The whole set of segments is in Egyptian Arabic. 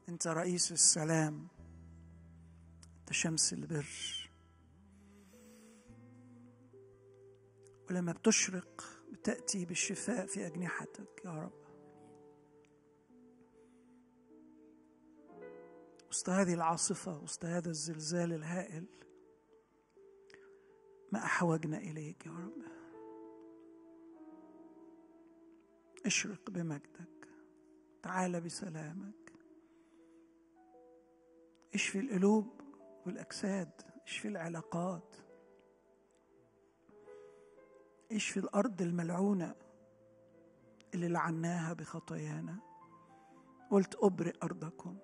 انت رئيس السلام انت شمس البر ولما بتشرق بتاتي بالشفاء في اجنحتك يا رب وسط هذه العاصفه وسط هذا الزلزال الهائل ما احوجنا اليك يا رب اشرق بمجدك تعال بسلامك اشفي القلوب والاجساد اشفي العلاقات اشفي الارض الملعونه اللي لعناها بخطايانا قلت ابرئ ارضكم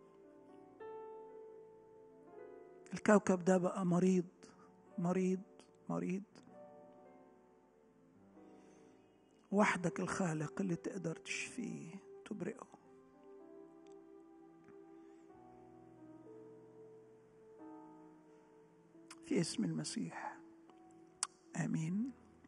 الكوكب ده بقى مريض مريض مريض وحدك الخالق اللي تقدر تشفيه تبرئه في اسم المسيح امين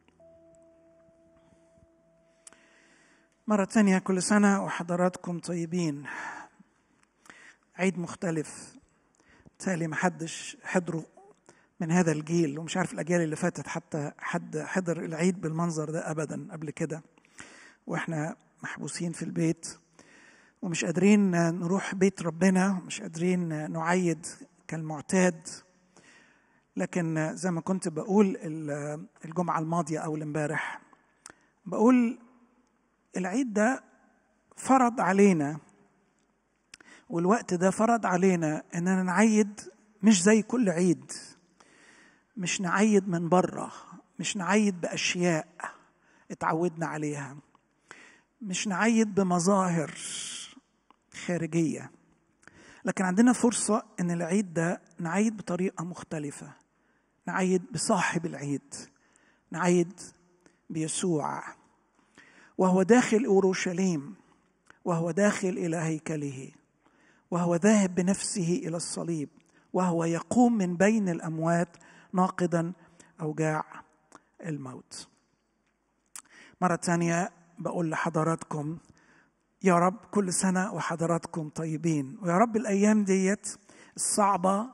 مرة ثانية كل سنة وحضراتكم طيبين عيد مختلف تالي ما حدش حضره من هذا الجيل ومش عارف الأجيال اللي فاتت حتى حد حضر العيد بالمنظر ده أبدا قبل كده وإحنا محبوسين في البيت ومش قادرين نروح بيت ربنا مش قادرين نعيد كالمعتاد لكن زي ما كنت بقول الجمعة الماضية أو امبارح بقول العيد ده فرض علينا والوقت ده فرض علينا اننا نعيد مش زي كل عيد مش نعيد من بره مش نعيد باشياء اتعودنا عليها مش نعيد بمظاهر خارجيه لكن عندنا فرصه ان العيد ده نعيد بطريقه مختلفه نعيد بصاحب العيد نعيد بيسوع وهو داخل اورشليم وهو داخل الى هيكله وهو ذاهب بنفسه الى الصليب وهو يقوم من بين الاموات ناقضا اوجاع الموت مره ثانيه بقول لحضراتكم يا رب كل سنه وحضراتكم طيبين ويا رب الايام ديت الصعبه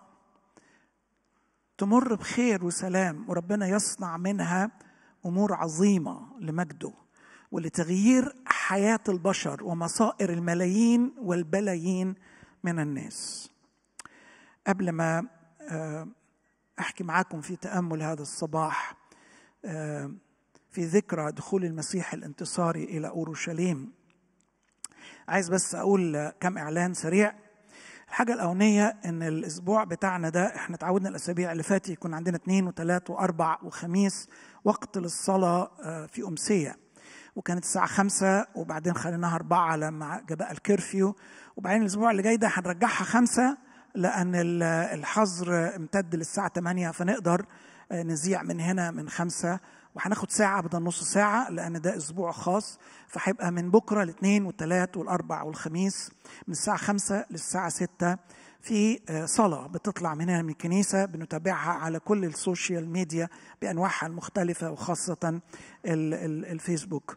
تمر بخير وسلام وربنا يصنع منها امور عظيمه لمجده ولتغيير حياه البشر ومصائر الملايين والبلايين من الناس قبل ما احكي معاكم في تامل هذا الصباح في ذكرى دخول المسيح الانتصاري الى اورشليم عايز بس اقول كم اعلان سريع الحاجة الأولانية إن الأسبوع بتاعنا ده إحنا تعودنا الأسابيع اللي فاتت يكون عندنا اثنين وثلاث وأربع وخميس وقت للصلاة في أمسية وكانت الساعة خمسة وبعدين خليناها أربعة لما جاء الكرفيو وبعدين الأسبوع اللي جاي ده هنرجعها خمسة لأن الحظر امتد للساعة 8 فنقدر نذيع من هنا من خمسة وهناخد ساعة بدل نص ساعة لأن ده أسبوع خاص فهيبقى من بكرة الاثنين والثلاث والأربع والخميس من الساعة خمسة للساعة ستة في صلاة بتطلع من هنا من الكنيسة بنتابعها على كل السوشيال ميديا بأنواعها المختلفة وخاصة الفيسبوك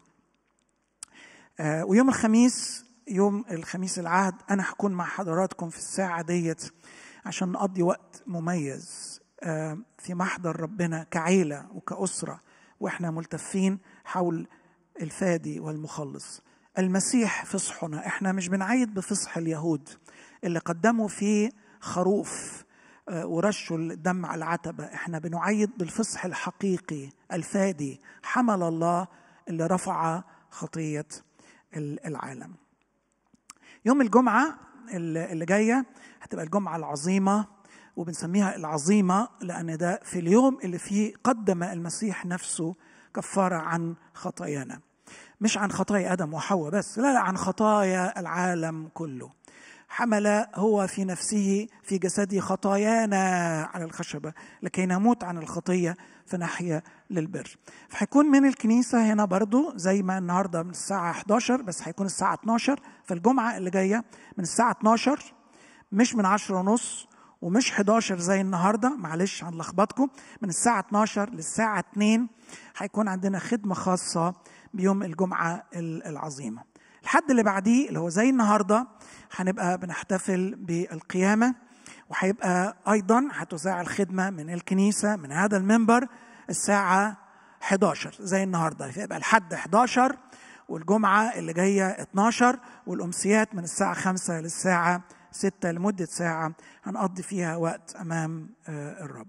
ويوم الخميس يوم الخميس العهد أنا هكون مع حضراتكم في الساعة ديت عشان نقضي وقت مميز في محضر ربنا كعيلة وكأسرة واحنا ملتفين حول الفادي والمخلص المسيح فصحنا احنا مش بنعيد بفصح اليهود اللي قدموا فيه خروف ورشوا الدم على العتبة احنا بنعيد بالفصح الحقيقي الفادي حمل الله اللي رفع خطية العالم يوم الجمعة اللي جاية هتبقى الجمعة العظيمة وبنسميها العظيمة لأن ده في اليوم اللي فيه قدم المسيح نفسه كفارة عن خطايانا مش عن خطايا آدم وحواء بس لا لا عن خطايا العالم كله حمل هو في نفسه في جسده خطايانا على الخشبة لكي نموت عن الخطية فنحيا للبر فهيكون من الكنيسة هنا برضو زي ما النهاردة من الساعة 11 بس هيكون الساعة 12 فالجمعة اللي جاية من الساعة 12 مش من 10 ونص ومش 11 زي النهارده معلش هنلخبطكم من الساعة 12 للساعة 2 هيكون عندنا خدمة خاصة بيوم الجمعة العظيمة الحد اللي بعديه اللي هو زي النهارده هنبقى بنحتفل بالقيامة وهيبقى أيضا هتذاع الخدمة من الكنيسة من هذا المنبر الساعة 11 زي النهاردة فيبقى الحد 11 والجمعة اللي جاية 12 والأمسيات من الساعة 5 للساعة 6 لمدة ساعة هنقضي فيها وقت أمام آه، الرب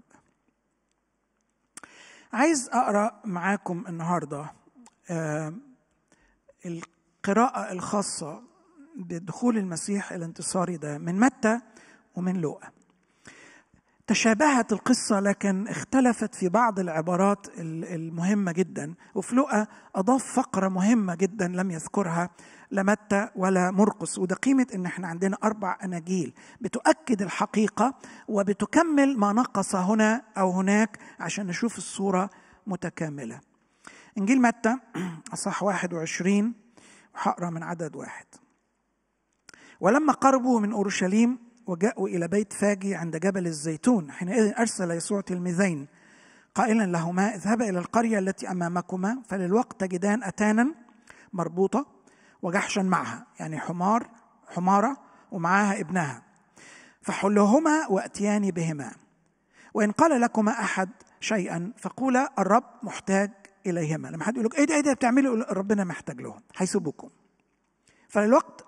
عايز أقرأ معاكم النهاردة آه، القراءة الخاصة بدخول المسيح الانتصاري ده من متى ومن لوقا تشابهت القصة لكن اختلفت في بعض العبارات المهمة جدا وفي لقى أضاف فقرة مهمة جدا لم يذكرها لا متى ولا مرقس وده قيمة إن احنا عندنا أربع أناجيل بتؤكد الحقيقة وبتكمل ما نقص هنا أو هناك عشان نشوف الصورة متكاملة إنجيل متى أصح 21 وحقرا من عدد واحد ولما قربوا من أورشليم وجاءوا إلى بيت فاجي عند جبل الزيتون حينئذ أرسل يسوع تلميذين قائلا لهما اذهبا إلى القرية التي أمامكما فللوقت تجدان أتانا مربوطة وجحشا معها يعني حمار حمارة ومعاها ابنها فحلهما وأتيان بهما وإن قال لكما أحد شيئا فقولا الرب محتاج إليهما لما حد يقول لك إيه ده إيه ده بتعملوا ربنا محتاج لهم هيسيبوكم فللوقت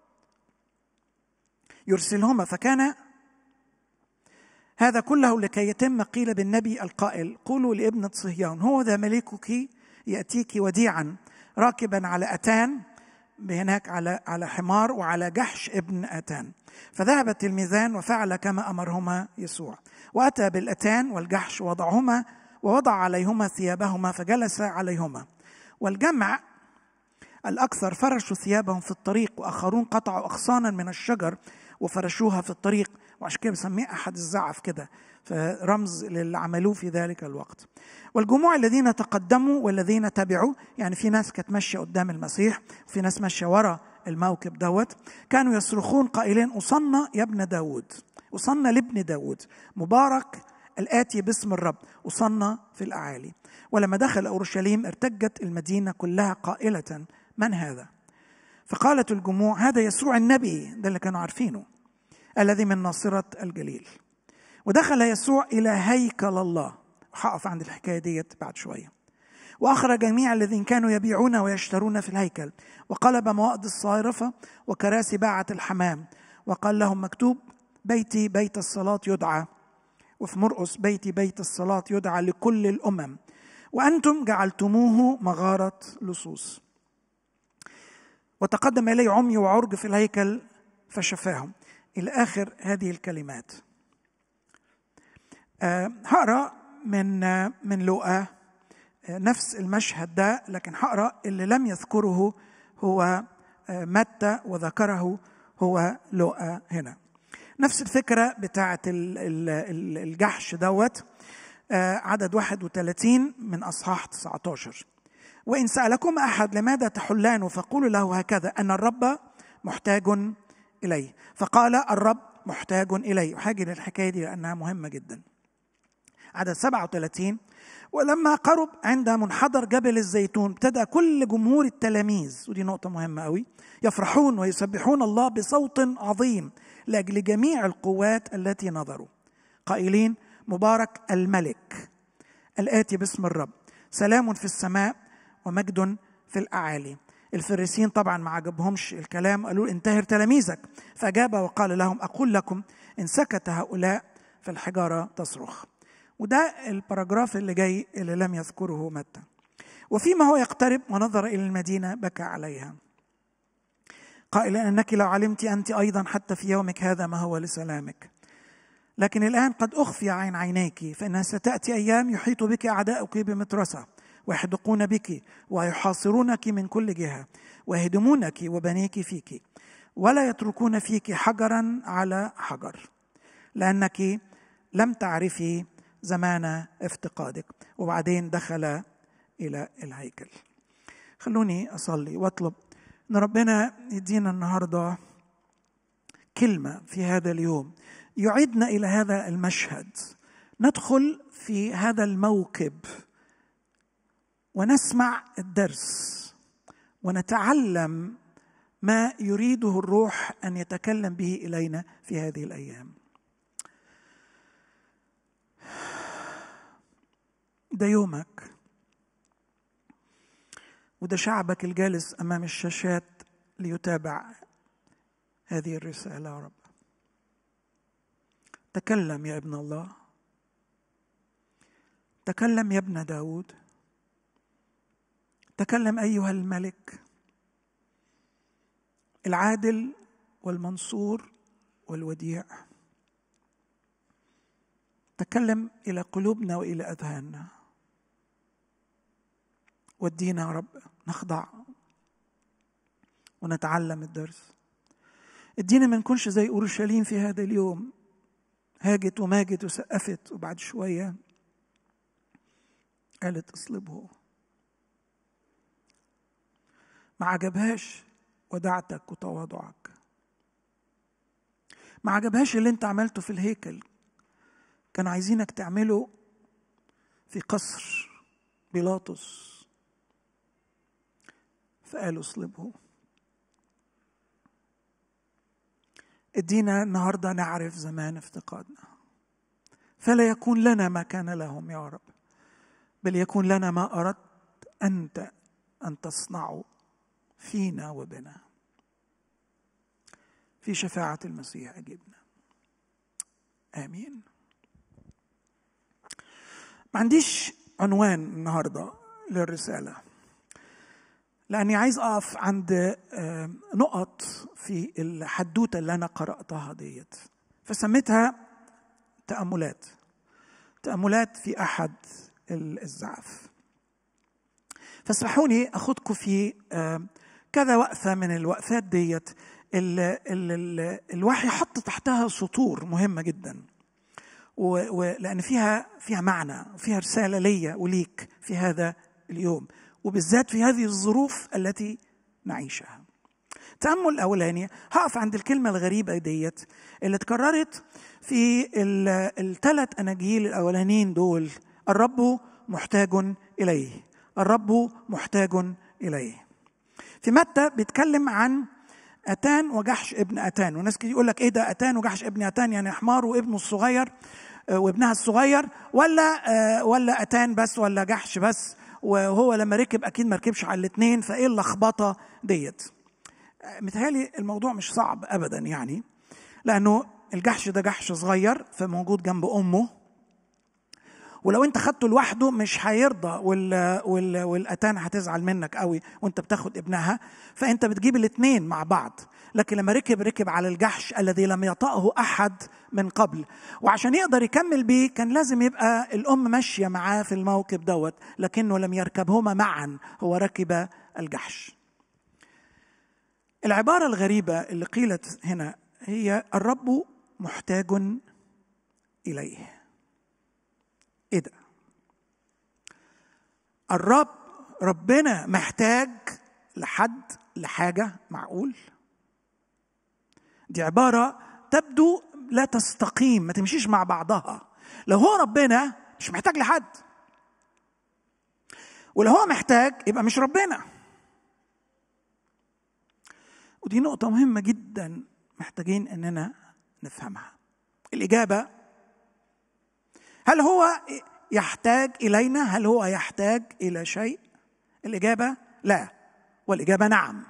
يرسلهما فكان هذا كله لكي يتم قيل بالنبي القائل قولوا لابنة صهيون هو ذا ملكك يأتيك وديعا راكبا على أتان هناك على على حمار وعلى جحش ابن أتان فذهب التلميذان وفعل كما أمرهما يسوع وأتى بالأتان والجحش ووضعهما ووضع عليهما ثيابهما فجلس عليهما والجمع الأكثر فرشوا ثيابهم في الطريق وآخرون قطعوا أغصانا من الشجر وفرشوها في الطريق وعشان كده بسميه احد الزعف كده فرمز للي عملوه في ذلك الوقت والجموع الذين تقدموا والذين تبعوا يعني في ناس كانت ماشيه قدام المسيح وفي ناس ماشيه ورا الموكب دوت كانوا يصرخون قائلين أصنى يا ابن داود أصنى لابن داود مبارك الآتي باسم الرب أصنى في الأعالي ولما دخل أورشليم ارتجت المدينة كلها قائلة من هذا فقالت الجموع هذا يسوع النبي ده اللي كانوا عارفينه الذي من ناصرة الجليل ودخل يسوع إلى هيكل الله هقف عند الحكاية ديت بعد شوية وأخرج جميع الذين كانوا يبيعون ويشترون في الهيكل وقلب موائد الصارفة وكراسي باعة الحمام وقال لهم مكتوب بيتي بيت الصلاة يدعى وفي مرقس بيتي بيت الصلاة يدعى لكل الأمم وأنتم جعلتموه مغارة لصوص وتقدم إليه عمي وعرج في الهيكل فشفاهم إلى آخر هذه الكلمات أه هقرأ من أه من لوقا أه نفس المشهد ده لكن هقرأ اللي لم يذكره هو أه متى وذكره هو لوقا هنا نفس الفكرة بتاعة الجحش دوت أه عدد 31 من أصحاح 19 وإن سألكم أحد لماذا تحلان فقولوا له هكذا أن الرب محتاج إليه فقال الرب محتاج إليه وحاجة للحكاية دي لأنها مهمة جدا عدد 37 ولما قرب عند منحدر جبل الزيتون ابتدأ كل جمهور التلاميذ ودي نقطة مهمة قوي يفرحون ويسبحون الله بصوت عظيم لأجل جميع القوات التي نظروا قائلين مبارك الملك الآتي باسم الرب سلام في السماء ومجد في الأعالي الفريسين طبعا ما عجبهمش الكلام قالوا انتهر تلاميذك فأجاب وقال لهم أقول لكم إن سكت هؤلاء فالحجارة تصرخ وده الباراجراف اللي جاي اللي لم يذكره متى وفيما هو يقترب ونظر إلى المدينة بكى عليها قائلا أنك لو علمت أنت أيضا حتى في يومك هذا ما هو لسلامك لكن الآن قد أخفي عين عينيك فإنها ستأتي أيام يحيط بك أعداؤك بمترسة ويحدقون بك ويحاصرونك من كل جهه ويهدمونك وبنيك فيك ولا يتركون فيك حجرا على حجر لانك لم تعرفي زمان افتقادك وبعدين دخل الى الهيكل خلوني اصلي واطلب ان ربنا يدينا النهارده كلمه في هذا اليوم يعيدنا الى هذا المشهد ندخل في هذا الموكب ونسمع الدرس ونتعلم ما يريده الروح ان يتكلم به الينا في هذه الايام ده يومك وده شعبك الجالس امام الشاشات ليتابع هذه الرساله يا رب تكلم يا ابن الله تكلم يا ابن داود تكلم ايها الملك العادل والمنصور والوديع تكلم الى قلوبنا والى اذهاننا ودينا يا رب نخضع ونتعلم الدرس ادينا ما نكونش زي اورشليم في هذا اليوم هاجت وماجت وسقفت وبعد شويه قالت اصلبه ما عجبهاش ودعتك وتواضعك ما عجبهاش اللي انت عملته في الهيكل كانوا عايزينك تعمله في قصر بيلاطس فقالوا اصلبه ادينا النهارده نعرف زمان افتقادنا فلا يكون لنا ما كان لهم يا رب بل يكون لنا ما اردت انت ان تصنعه فينا وبنا في شفاعه المسيح اجبنا امين ما عنديش عنوان النهارده للرساله لاني عايز اقف عند نقط في الحدوته اللي انا قراتها ديت فسميتها تاملات تاملات في احد الزعف فاسمحوني اخذكم في كذا وقفه من الوقفات ديت الوحي حط تحتها سطور مهمه جدا ولان فيها فيها معنى وفيها رساله ليا وليك في هذا اليوم وبالذات في هذه الظروف التي نعيشها التأمل الأولاني هقف عند الكلمة الغريبة ديت اللي اتكررت في الثلاث أناجيل الأولانيين دول الرب محتاج إليه الرب محتاج إليه في متى بيتكلم عن أتان وجحش ابن أتان وناس كتير يقول لك إيه ده أتان وجحش ابن أتان يعني حمار وابنه الصغير وابنها الصغير ولا ولا أتان بس ولا جحش بس وهو لما ركب اكيد ما ركبش على الاثنين فايه اللخبطه ديت متهيألي الموضوع مش صعب ابدا يعني لانه الجحش ده جحش صغير فموجود جنب امه ولو انت خدته لوحده مش هيرضى وال... وال... والاتان هتزعل منك قوي وانت بتاخد ابنها فانت بتجيب الاثنين مع بعض لكن لما ركب ركب على الجحش الذي لم يطأه احد من قبل وعشان يقدر يكمل بيه كان لازم يبقى الام ماشيه معاه في الموكب دوت لكنه لم يركبهما معا هو ركب الجحش العباره الغريبه اللي قيلت هنا هي الرب محتاج اليه ايه ده الرب ربنا محتاج لحد لحاجه معقول دي عباره تبدو لا تستقيم ما تمشيش مع بعضها لو هو ربنا مش محتاج لحد ولو هو محتاج يبقى مش ربنا ودي نقطة مهمة جدا محتاجين اننا نفهمها الإجابة هل هو يحتاج إلينا هل هو يحتاج إلى شيء الإجابة لا والإجابة نعم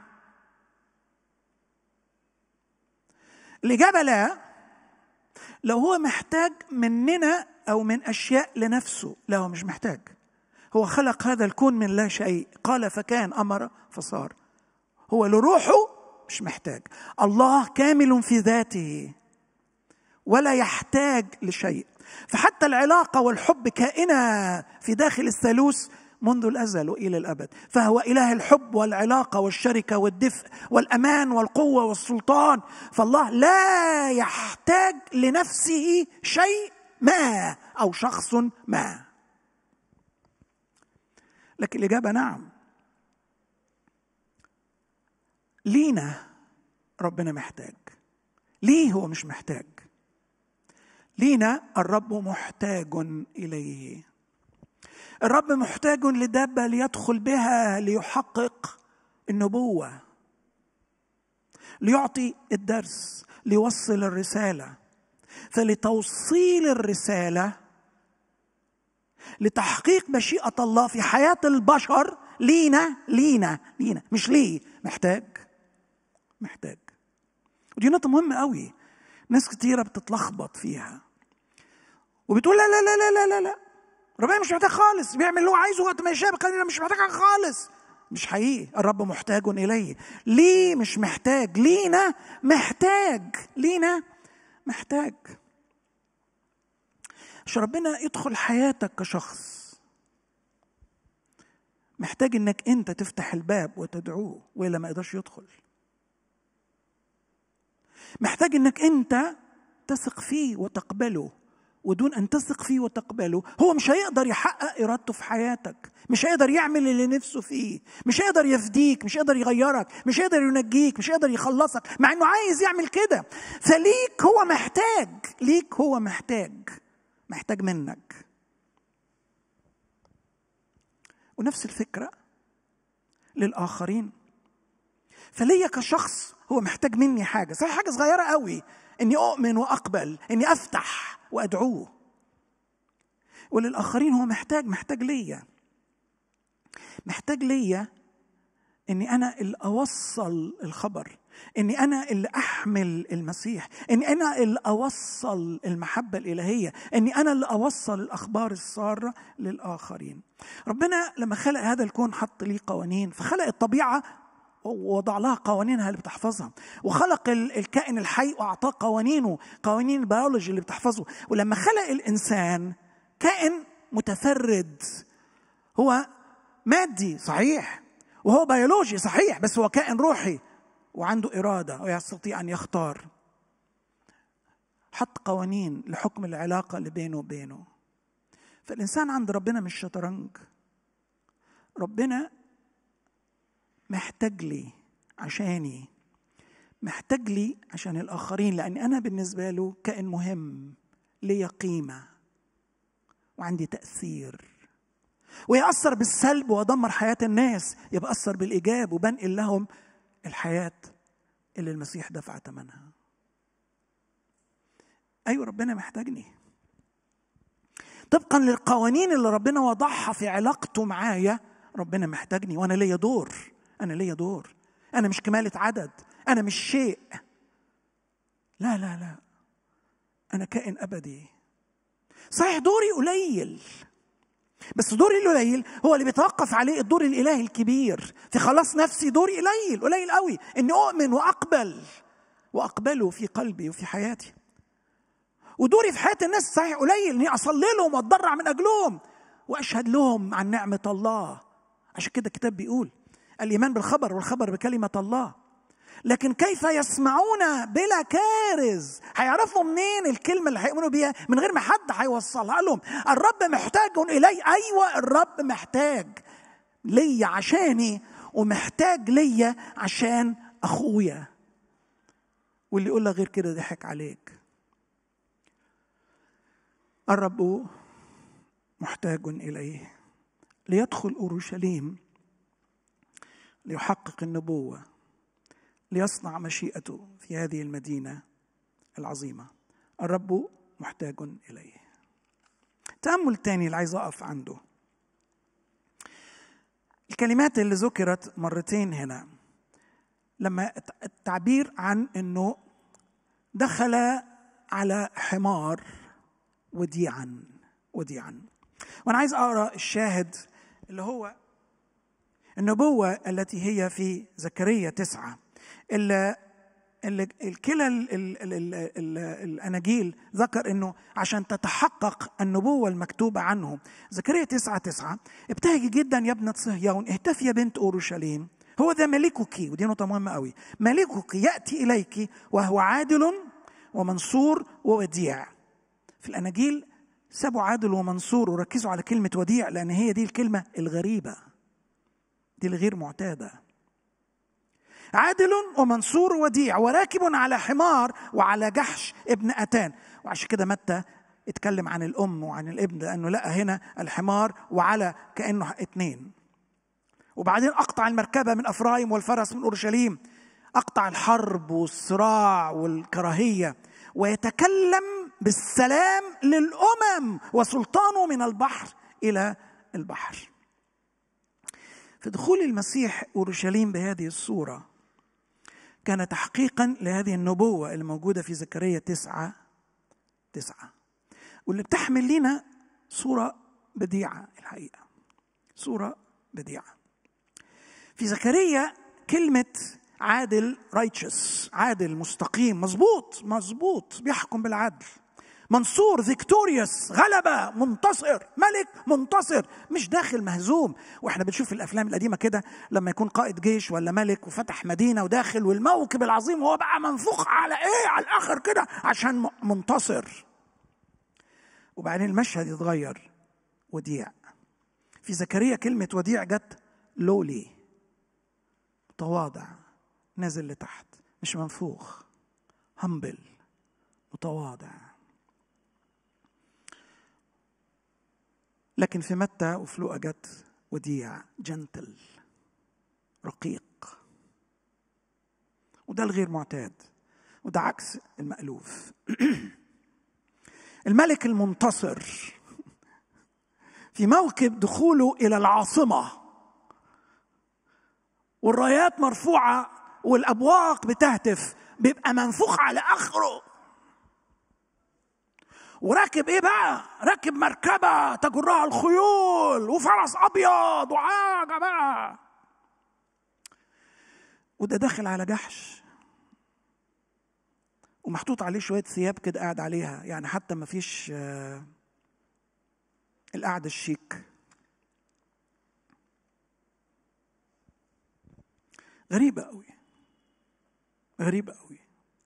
الإجابة لا لو هو محتاج مننا أو من أشياء لنفسه لا هو مش محتاج هو خلق هذا الكون من لا شيء قال فكان أمر فصار هو لروحه مش محتاج الله كامل في ذاته ولا يحتاج لشيء فحتى العلاقة والحب كائنة في داخل الثالوث منذ الازل والى الابد فهو اله الحب والعلاقه والشركه والدفء والامان والقوه والسلطان فالله لا يحتاج لنفسه شيء ما او شخص ما لكن الاجابه نعم لينا ربنا محتاج ليه هو مش محتاج لينا الرب محتاج اليه الرب محتاج لدابه ليدخل بها ليحقق النبوه ليعطي الدرس ليوصل الرساله فلتوصيل الرساله لتحقيق مشيئه الله في حياه البشر لينا لينا لينا مش ليه محتاج محتاج ودي نقطه مهمه قوي ناس كتيره بتتلخبط فيها وبتقول لا لا لا لا لا لا ربنا مش محتاج خالص بيعمل اللي هو عايزه وقت ما يشاء بقدر مش محتاج خالص مش حقيقي الرب محتاج اليه ليه مش محتاج لينا محتاج لينا محتاج عشان ربنا يدخل حياتك كشخص محتاج انك انت تفتح الباب وتدعوه والا ما يقدرش يدخل محتاج انك انت تثق فيه وتقبله ودون ان تثق فيه وتقبله هو مش هيقدر يحقق ارادته في حياتك مش هيقدر يعمل اللي نفسه فيه مش هيقدر يفديك مش هيقدر يغيرك مش هيقدر ينجيك مش هيقدر يخلصك مع انه عايز يعمل كده فليك هو محتاج ليك هو محتاج محتاج منك ونفس الفكره للاخرين فليا كشخص هو محتاج مني حاجه صحيح حاجه صغيره قوي اني اؤمن واقبل اني افتح وادعوه وللاخرين هو محتاج محتاج ليا محتاج ليا اني انا اللي اوصل الخبر اني انا اللي احمل المسيح اني انا اللي اوصل المحبه الالهيه اني انا اللي اوصل الاخبار الساره للاخرين ربنا لما خلق هذا الكون حط ليه قوانين فخلق الطبيعه ووضع لها قوانينها اللي بتحفظها وخلق الكائن الحي واعطاه قوانينه قوانين البيولوجي اللي بتحفظه ولما خلق الانسان كائن متفرد هو مادي صحيح وهو بيولوجي صحيح بس هو كائن روحي وعنده اراده ويستطيع ان يختار حط قوانين لحكم العلاقه اللي بينه وبينه فالانسان عند ربنا مش شطرنج ربنا محتاج لي عشاني محتاج لي عشان الآخرين لأن أنا بالنسبة له كائن مهم لي قيمة وعندي تأثير ويأثر بالسلب وأدمر حياة الناس يبقى أثر بالإيجاب وبنقل لهم الحياة اللي المسيح دفع ثمنها أيوة ربنا محتاجني طبقا للقوانين اللي ربنا وضعها في علاقته معايا ربنا محتاجني وأنا ليا دور أنا ليا دور أنا مش كمالة عدد أنا مش شيء لا لا لا أنا كائن أبدي صحيح دوري قليل بس دوري القليل هو اللي بيتوقف عليه الدور الالهي الكبير في خلاص نفسي دوري قليل قليل قوي اني اؤمن واقبل واقبله في قلبي وفي حياتي ودوري في حياه الناس صحيح قليل اني اصلي لهم واتضرع من اجلهم واشهد لهم عن نعمه الله عشان كده الكتاب بيقول الايمان بالخبر والخبر بكلمه الله لكن كيف يسمعون بلا كارز هيعرفوا منين الكلمه اللي هيؤمنوا بيها من غير ما حد هيوصلها لهم الرب محتاج الي ايوه الرب محتاج ليا عشاني ومحتاج ليا عشان اخويا واللي يقول لك غير كده ضحك عليك الرب محتاج اليه ليدخل اورشليم ليحقق النبوه ليصنع مشيئته في هذه المدينه العظيمه الرب محتاج اليه تامل تاني اللي عايز اقف عنده الكلمات اللي ذكرت مرتين هنا لما التعبير عن انه دخل على حمار وديعا وديعا وانا عايز اقرا الشاهد اللي هو النبوة التي هي في زكريا تسعة اللي الكلا الأناجيل ذكر أنه عشان تتحقق النبوة المكتوبة عنه زكريا تسعة تسعة ابتهجي جدا يا ابنة صهيون اهتفي يا بنت أورشليم هو ذا ملكك ودي نقطة مهمة قوي ملكك يأتي إليك وهو عادل ومنصور ووديع في الأناجيل سابوا عادل ومنصور وركزوا على كلمة وديع لأن هي دي الكلمة الغريبة دي الغير معتادة عادل ومنصور وديع وراكب على حمار وعلى جحش ابن أتان وعشان كده متى اتكلم عن الأم وعن الابن لأنه لقى هنا الحمار وعلى كأنه اتنين وبعدين أقطع المركبة من أفرايم والفرس من أورشليم اقطع الحرب والصراع والكراهيه ويتكلم بالسلام للامم وسلطانه من البحر الى البحر في دخول المسيح اورشليم بهذه الصوره كان تحقيقا لهذه النبوه الموجوده في زكريا تسعه تسعه واللي بتحمل لنا صوره بديعه الحقيقه صوره بديعه في زكريا كلمه عادل رايتشس عادل مستقيم مظبوط مظبوط بيحكم بالعدل منصور فيكتوريوس غلبة منتصر ملك منتصر مش داخل مهزوم واحنا بنشوف في الافلام القديمه كده لما يكون قائد جيش ولا ملك وفتح مدينه وداخل والموكب العظيم وهو بقى منفوخ على ايه على الاخر كده عشان منتصر وبعدين المشهد يتغير وديع في زكريا كلمه وديع جت لولي متواضع نازل لتحت مش منفوخ همبل متواضع لكن في متى وفي لوقا جت وديع جنتل رقيق وده الغير معتاد وده عكس المألوف الملك المنتصر في موكب دخوله إلى العاصمة والرايات مرفوعة والأبواق بتهتف بيبقى منفوخ على آخره وراكب ايه بقى راكب مركبه تجرها الخيول وفرس ابيض وحاجه بقى وده داخل على جحش ومحطوط عليه شويه ثياب كده قاعد عليها يعني حتى ما فيش آه القعده الشيك غريبه قوي غريبه قوي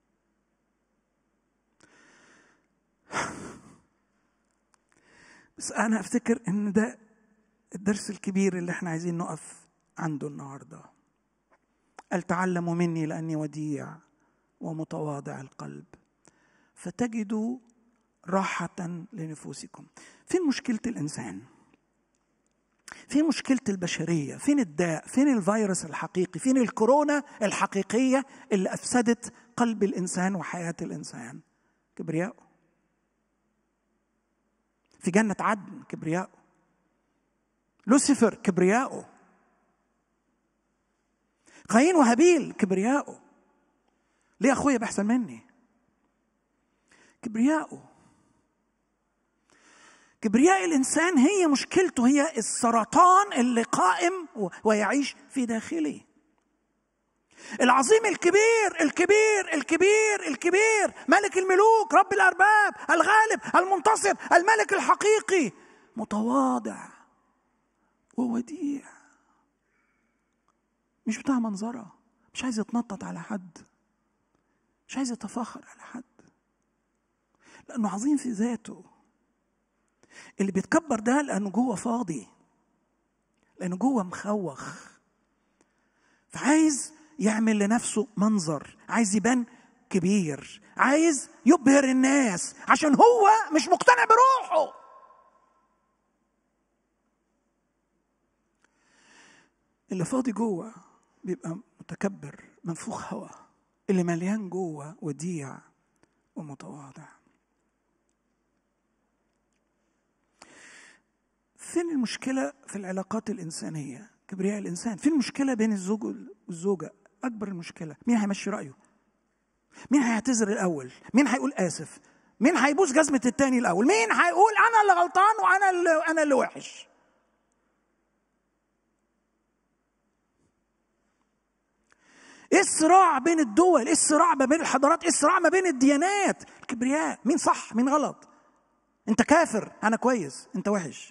بس انا افتكر ان ده الدرس الكبير اللي احنا عايزين نقف عنده النهارده قال تعلموا مني لاني وديع ومتواضع القلب فتجدوا راحة لنفوسكم. فين مشكلة الإنسان؟ فين مشكلة البشرية؟ فين الداء؟ فين الفيروس الحقيقي؟ فين الكورونا الحقيقية اللي أفسدت قلب الإنسان وحياة الإنسان؟ كبرياء في جنة عدن كبرياءه لوسيفر كبرياءه قايين وهابيل كبرياءه ليه اخويا بيحصل مني كبرياءه كبرياء الانسان هي مشكلته هي السرطان اللي قائم ويعيش في داخله العظيم الكبير الكبير الكبير الكبير ملك الملوك رب الارباب الغالب المنتصر الملك الحقيقي متواضع ووديع مش بتاع منظره مش عايز يتنطط على حد مش عايز يتفاخر على حد لانه عظيم في ذاته اللي بيتكبر ده لانه جوه فاضي لانه جوه مخوخ فعايز يعمل لنفسه منظر عايز يبان كبير عايز يبهر الناس عشان هو مش مقتنع بروحه اللي فاضي جوه بيبقى متكبر منفوخ هوا اللي مليان جوه وديع ومتواضع فين المشكله في العلاقات الانسانيه كبرياء الانسان فين المشكله بين الزوج والزوجه اكبر المشكله مين هيمشي رايه مين هيعتذر الاول مين هيقول اسف مين هيبوس جزمه التاني الاول مين هيقول انا اللي غلطان وانا اللي انا اللي وحش ايه الصراع بين الدول ايه الصراع ما بين الحضارات ايه الصراع ما بين الديانات الكبرياء مين صح مين غلط انت كافر انا كويس انت وحش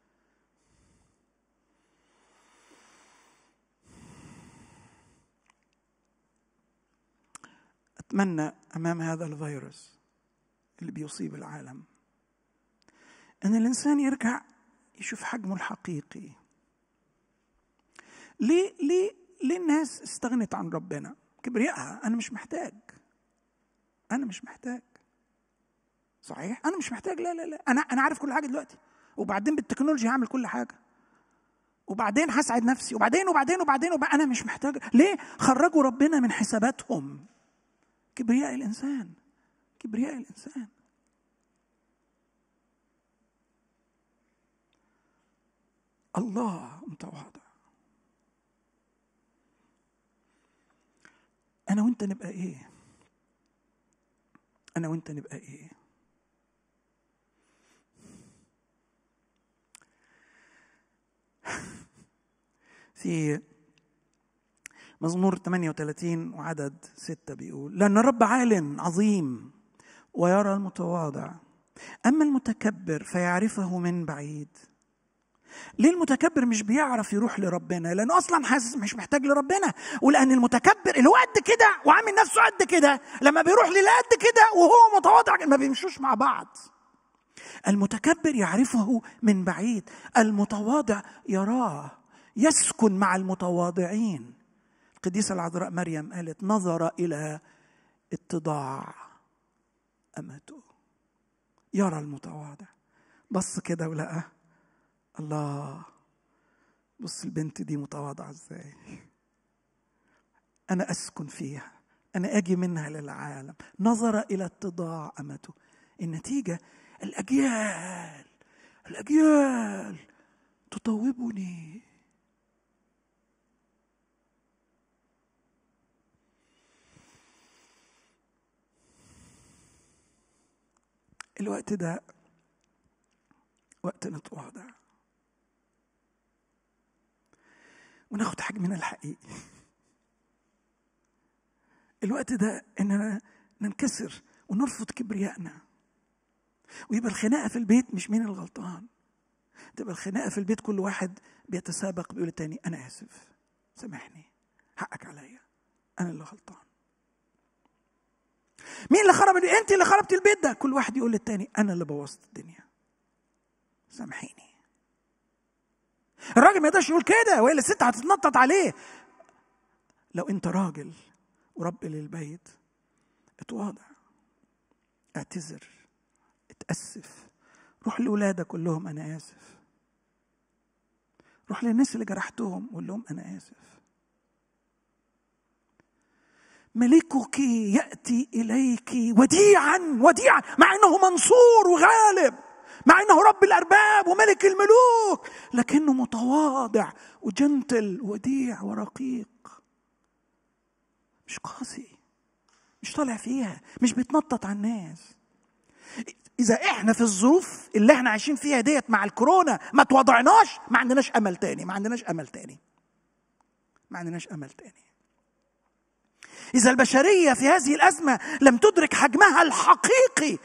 اتمنى امام هذا الفيروس اللي بيصيب العالم ان الانسان يرجع يشوف حجمه الحقيقي ليه ليه ليه الناس استغنت عن ربنا كبريائها انا مش محتاج انا مش محتاج صحيح انا مش محتاج لا لا لا انا انا عارف كل حاجه دلوقتي وبعدين بالتكنولوجيا هعمل كل حاجه وبعدين هسعد نفسي وبعدين وبعدين وبعدين, وبعدين انا مش محتاج ليه خرجوا ربنا من حساباتهم كبرياء الانسان كبرياء الانسان الله متواضع انا وانت نبقى ايه انا وانت نبقى ايه في مزمور 38 وعدد ستة بيقول لأن الرب عال عظيم ويرى المتواضع أما المتكبر فيعرفه من بعيد ليه المتكبر مش بيعرف يروح لربنا لانه اصلا حاسس مش محتاج لربنا ولان المتكبر اللي هو قد كده وعامل نفسه قد كده لما بيروح للي قد كده وهو متواضع ما بيمشوش مع بعض المتكبر يعرفه من بعيد المتواضع يراه يسكن مع المتواضعين القديسة العذراء مريم قالت نظر إلى اتضاع أمته يرى المتواضع بص كده ولقى الله بص البنت دي متواضعة ازاي أنا أسكن فيها أنا أجي منها للعالم نظر إلى اتضاع أمته النتيجة الأجيال الأجيال تطوبني الوقت ده وقت نتواضع وناخد حجمنا الحقيقي الوقت ده اننا ننكسر ونرفض كبريائنا ويبقى الخناقه في البيت مش مين الغلطان تبقى الخناقه في البيت كل واحد بيتسابق بيقول التاني انا اسف سامحني حقك عليا انا اللي غلطان مين اللي خرب البيت انت اللي خربت البيت ده كل واحد يقول للتاني انا اللي بوظت الدنيا سامحيني الراجل ما يقدرش يقول كده والا الست هتتنطط عليه لو انت راجل ورب للبيت اتواضع اعتذر اتاسف روح لاولادك قول لهم انا اسف روح للناس اللي جرحتهم قول لهم انا اسف ملكك ياتي اليك وديعا وديعا مع انه منصور وغالب مع انه رب الارباب وملك الملوك لكنه متواضع وجنتل وديع ورقيق مش قاسي مش طالع فيها مش بيتنطط على الناس اذا احنا في الظروف اللي احنا عايشين فيها ديت مع الكورونا ما تواضعناش ما عندناش امل تاني ما عندناش امل تاني ما عندناش امل تاني اذا البشريه في هذه الازمه لم تدرك حجمها الحقيقي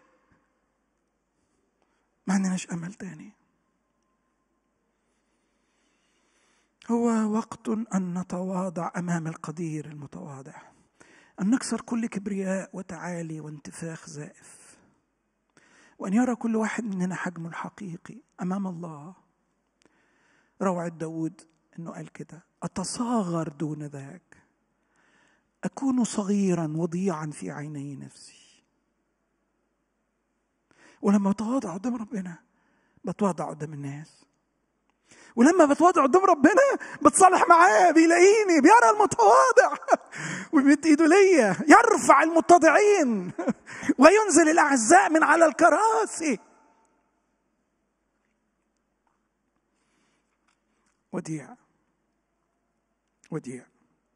ما عندناش امل تاني هو وقت ان نتواضع امام القدير المتواضع ان نكسر كل كبرياء وتعالي وانتفاخ زائف وان يرى كل واحد مننا حجمه الحقيقي امام الله روعه داود انه قال كده اتصاغر دون ذاك اكون صغيرا وضيعا في عيني نفسي ولما بتواضع قدام ربنا بتواضع قدام الناس ولما بتواضع قدام ربنا بتصالح معاه بيلاقيني بيرى المتواضع ويمد ايده ليا يرفع المتضعين وينزل الاعزاء من على الكراسي وديع وديع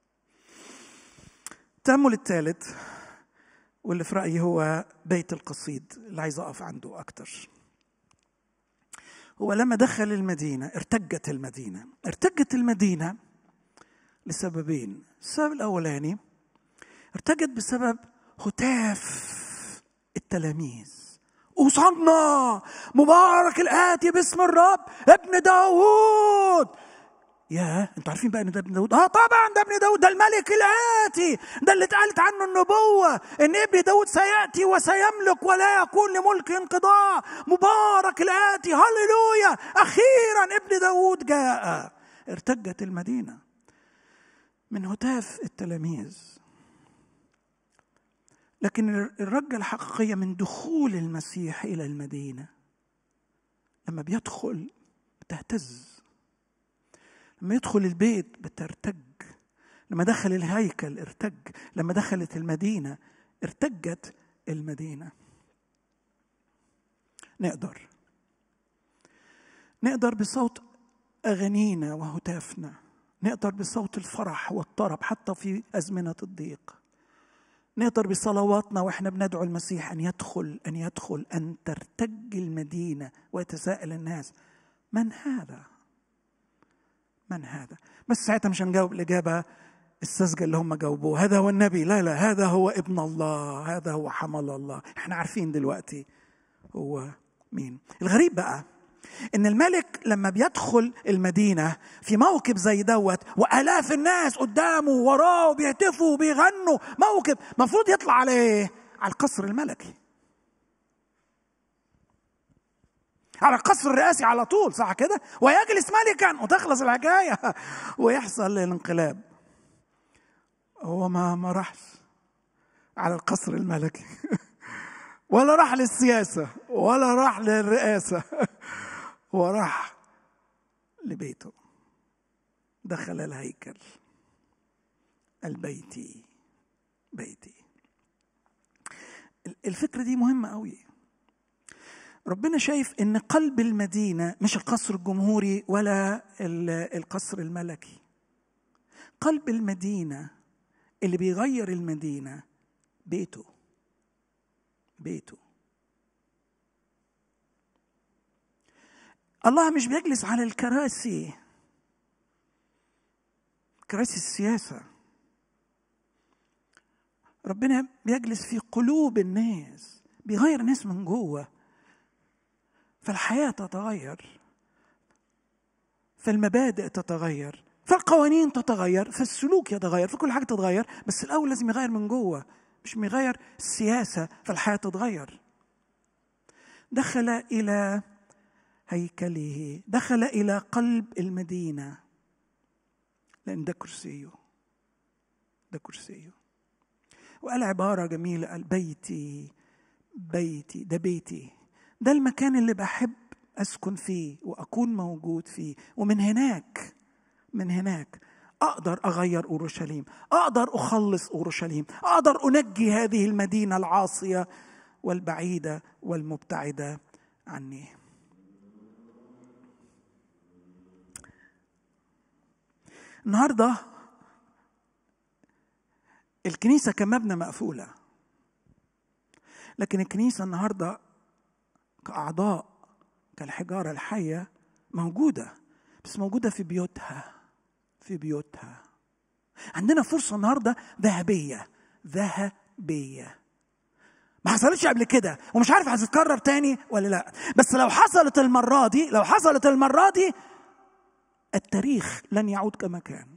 التأمل الثالث واللي في رأيي هو بيت القصيد اللي عايز أقف عنده أكتر هو لما دخل المدينة ارتجت المدينة ارتجت المدينة لسببين السبب الأولاني ارتجت بسبب هتاف التلاميذ وصلنا مبارك الآتي باسم الرب ابن داوود يا انتوا عارفين بقى ان ده ابن داود اه طبعا ده ابن داود ده الملك الاتي ده اللي اتقالت عنه النبوه ان ابن داود سياتي وسيملك ولا يكون لملك انقضاء مبارك الاتي هللويا اخيرا ابن داود جاء ارتجت المدينه من هتاف التلاميذ لكن الرجه الحقيقيه من دخول المسيح الى المدينه لما بيدخل بتهتز لما يدخل البيت بترتج لما دخل الهيكل ارتج لما دخلت المدينة ارتجت المدينة نقدر نقدر بصوت أغانينا وهتافنا نقدر بصوت الفرح والطرب حتى في أزمنة الضيق نقدر بصلواتنا واحنا بندعو المسيح ان يدخل ان يدخل ان ترتج المدينه ويتساءل الناس من هذا؟ من هذا؟ بس ساعتها مش هنجاوب الاجابه السذجه اللي هم جاوبوه هذا هو النبي لا لا هذا هو ابن الله هذا هو حمل الله احنا عارفين دلوقتي هو مين الغريب بقى ان الملك لما بيدخل المدينه في موكب زي دوت والاف الناس قدامه وراه بيهتفوا وبيغنوا موكب مفروض يطلع عليه على القصر الملكي على القصر الرئاسي على طول صح كده ويجلس ملكا وتخلص الحكايه ويحصل الانقلاب هو ما ما راحش على القصر الملكي ولا راح للسياسه ولا راح للرئاسه وراح لبيته دخل الهيكل البيتي بيتي الفكرة دي مهمة قوي ربنا شايف ان قلب المدينة مش القصر الجمهوري ولا القصر الملكي قلب المدينة اللي بيغير المدينة بيته بيته الله مش بيجلس على الكراسي كراسي السياسة ربنا بيجلس في قلوب الناس بيغير الناس من جوه فالحياة تتغير فالمبادئ تتغير فالقوانين تتغير فالسلوك يتغير فكل حاجة تتغير بس الأول لازم يغير من جوه مش يغير السياسة فالحياة تتغير دخل إلى هيكله دخل الى قلب المدينه لان ده كرسيه ده كرسيه وقال عباره جميله قال بيتي بيتي ده بيتي ده المكان اللي بحب اسكن فيه واكون موجود فيه ومن هناك من هناك اقدر اغير اورشليم اقدر اخلص اورشليم اقدر انجي هذه المدينه العاصيه والبعيده والمبتعده عني النهارده الكنيسة كمبنى مقفولة لكن الكنيسة النهارده كأعضاء كالحجارة الحية موجودة بس موجودة في بيوتها في بيوتها عندنا فرصة النهاردة ذهبية ذهبية ما حصلتش قبل كده ومش عارف هتتكرر تاني ولا لا بس لو حصلت المرة دي لو حصلت المرة دي التاريخ لن يعود كما كان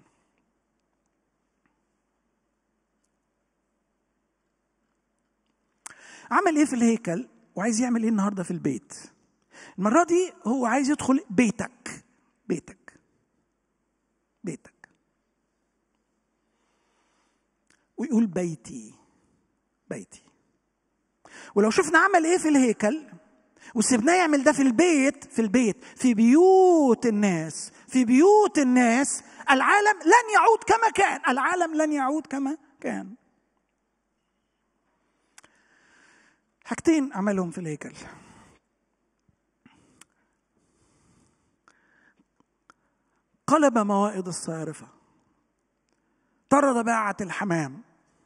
عمل ايه في الهيكل وعايز يعمل ايه النهارده في البيت المره دي هو عايز يدخل بيتك بيتك بيتك ويقول بيتي بيتي ولو شفنا عمل ايه في الهيكل وسيبناه يعمل ده في البيت في البيت في بيوت الناس في بيوت الناس العالم لن يعود كما كان العالم لن يعود كما كان حاجتين عملهم في الهيكل قلب موائد الصارفة طرد باعة الحمام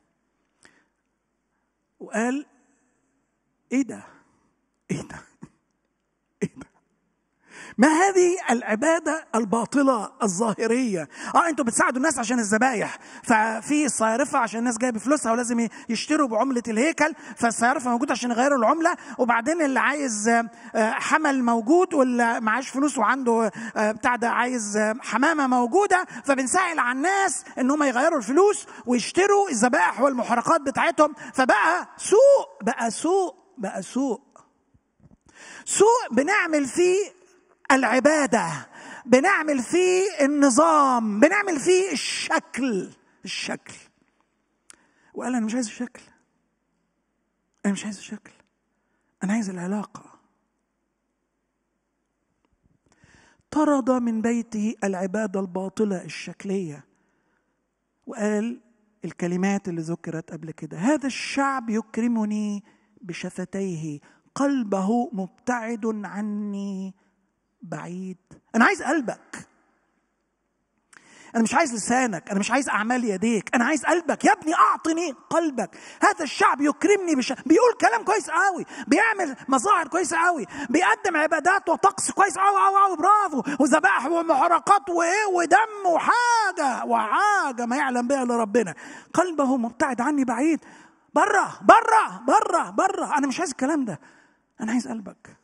وقال ايه ده ايه ده ايه ده ما هذه العبادة الباطلة الظاهرية اه انتوا بتساعدوا الناس عشان الذبايح ففي الصيارفة عشان الناس جاية بفلوسها ولازم يشتروا بعملة الهيكل فالصيارفة موجودة عشان يغيروا العملة وبعدين اللي عايز آه، حمل موجود واللي معاش فلوس وعنده آه، بتاع ده عايز آه، حمامة موجودة فبنسهل على الناس ان هم يغيروا الفلوس ويشتروا الذبائح والمحرقات بتاعتهم فبقى سوق بقى سوق بقى سوق سوق بنعمل فيه العباده بنعمل فيه النظام بنعمل فيه الشكل الشكل وقال انا مش عايز الشكل انا مش عايز الشكل انا عايز العلاقه طرد من بيته العباده الباطله الشكليه وقال الكلمات اللي ذكرت قبل كده هذا الشعب يكرمني بشفتيه قلبه مبتعد عني بعيد انا عايز قلبك انا مش عايز لسانك انا مش عايز اعمال يديك انا عايز قلبك يا ابني اعطني قلبك هذا الشعب يكرمني بش... بيقول كلام كويس قوي بيعمل مظاهر كويسه قوي بيقدم عبادات وطقس كويس قوي قوي قوي برافو وذبائح ومحرقات وايه ودم وحاجه وحاجه ما يعلم بها الا ربنا قلبه مبتعد عني بعيد بره بره بره بره انا مش عايز الكلام ده انا عايز قلبك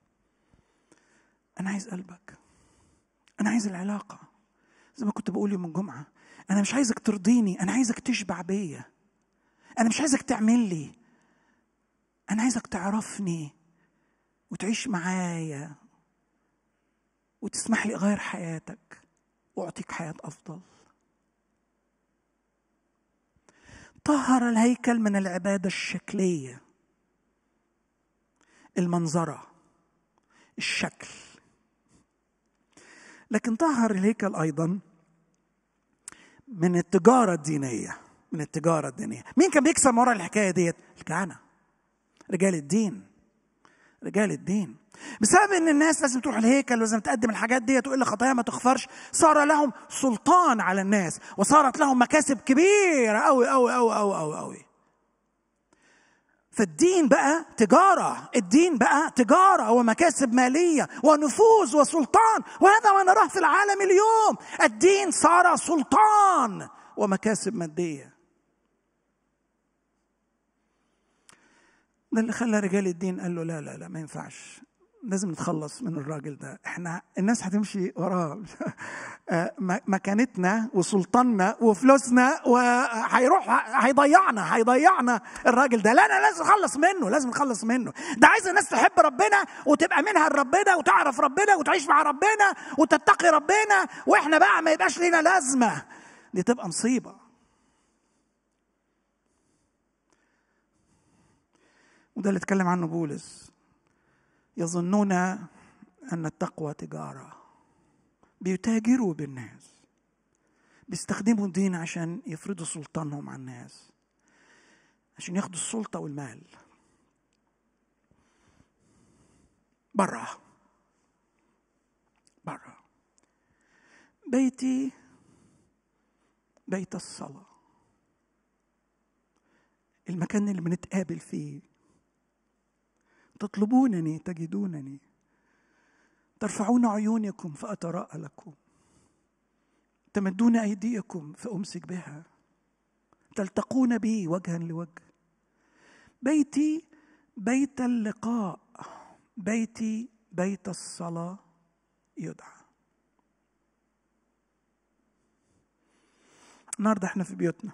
انا عايز قلبك انا عايز العلاقه زي ما كنت بقول يوم الجمعة أنا مش عايزك ترضيني أنا عايزك تشبع بيا أنا مش عايزك تعمل لي أنا عايزك تعرفني وتعيش معايا وتسمح لي أغير حياتك وأعطيك حياة أفضل طهر الهيكل من العبادة الشكلية المنظرة الشكل لكن طهر الهيكل ايضا من التجاره الدينيه من التجاره الدينيه مين كان بيكسب ورا الحكايه ديت الكهنه رجال الدين رجال الدين بسبب ان الناس لازم تروح الهيكل ولازم تقدم الحاجات ديت والا خطايا ما تغفرش صار لهم سلطان على الناس وصارت لهم مكاسب كبيره قوي قوي قوي قوي قوي قوي فالدين بقى تجارة الدين بقى تجارة ومكاسب مالية ونفوذ وسلطان وهذا ما نراه في العالم اليوم الدين صار سلطان ومكاسب مادية ده اللي خلى رجال الدين قال له لا لا لا ما ينفعش لازم نتخلص من الراجل ده احنا الناس هتمشي وراه آه، مكانتنا وسلطاننا وفلوسنا وهيروح هيضيعنا هيضيعنا الراجل ده لا انا لازم نخلص منه لازم نخلص منه ده عايز الناس تحب ربنا وتبقى منها لربنا وتعرف ربنا وتعيش مع ربنا وتتقي ربنا واحنا بقى ما يبقاش لنا لازمه دي تبقى مصيبه وده اللي اتكلم عنه بولس يظنون ان التقوى تجاره بيتاجروا بالناس بيستخدموا الدين عشان يفرضوا سلطانهم على الناس عشان ياخدوا السلطه والمال برا برا بيتي بيت الصلاه المكان اللي بنتقابل فيه تطلبونني تجدونني ترفعون عيونكم فأتراءى لكم تمدون أيديكم فأمسك بها تلتقون بي وجها لوجه بيتي بيت اللقاء بيتي بيت الصلاة يدعى النهارده احنا في بيوتنا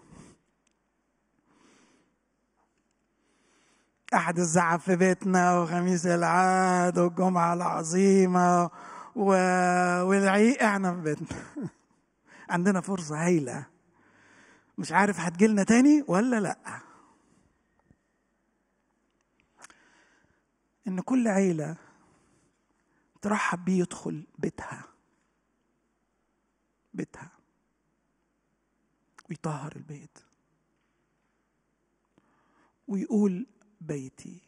أحد الزعف في بيتنا وخميس العاد والجمعة العظيمة و... والعيد احنا في بيتنا عندنا فرصة هايلة مش عارف هتجيلنا تاني ولا لأ إن كل عيلة ترحب بيه يدخل بيتها بيتها ويطهر البيت ويقول بيتي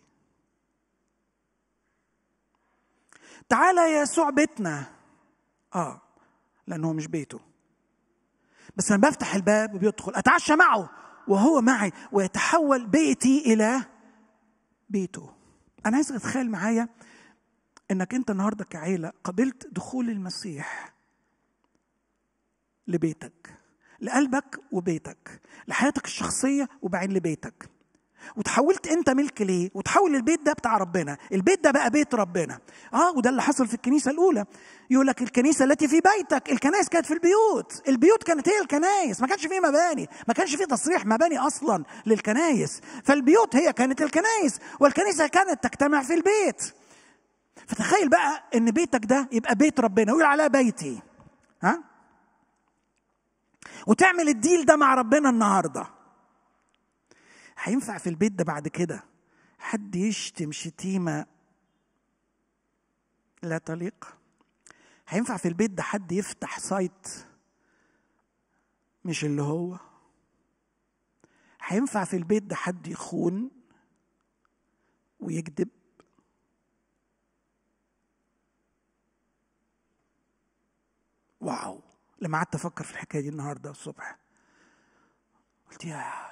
تعالى يا يسوع بيتنا اه لانه مش بيته بس انا بفتح الباب وبيدخل اتعشى معه وهو معي ويتحول بيتي الى بيته انا عايزك تتخيل معايا انك انت النهارده كعيله قبلت دخول المسيح لبيتك لقلبك وبيتك لحياتك الشخصيه وبعدين لبيتك وتحولت انت ملك ليه وتحول البيت ده بتاع ربنا البيت ده بقى بيت ربنا اه وده اللي حصل في الكنيسه الاولى يقول لك الكنيسه التي في بيتك الكنائس كانت في البيوت البيوت كانت هي الكنائس ما كانش فيه مباني ما كانش فيه تصريح مباني اصلا للكنائس فالبيوت هي كانت الكنائس والكنيسه كانت تجتمع في البيت فتخيل بقى ان بيتك ده يبقى بيت ربنا ويقول عليها بيتي ها وتعمل الديل ده مع ربنا النهارده هينفع في البيت ده بعد كده حد يشتم شتيمة لا تليق هينفع في البيت ده حد يفتح سايت مش اللي هو هينفع في البيت ده حد يخون ويكذب واو لما قعدت افكر في الحكايه دي النهارده الصبح قلت يا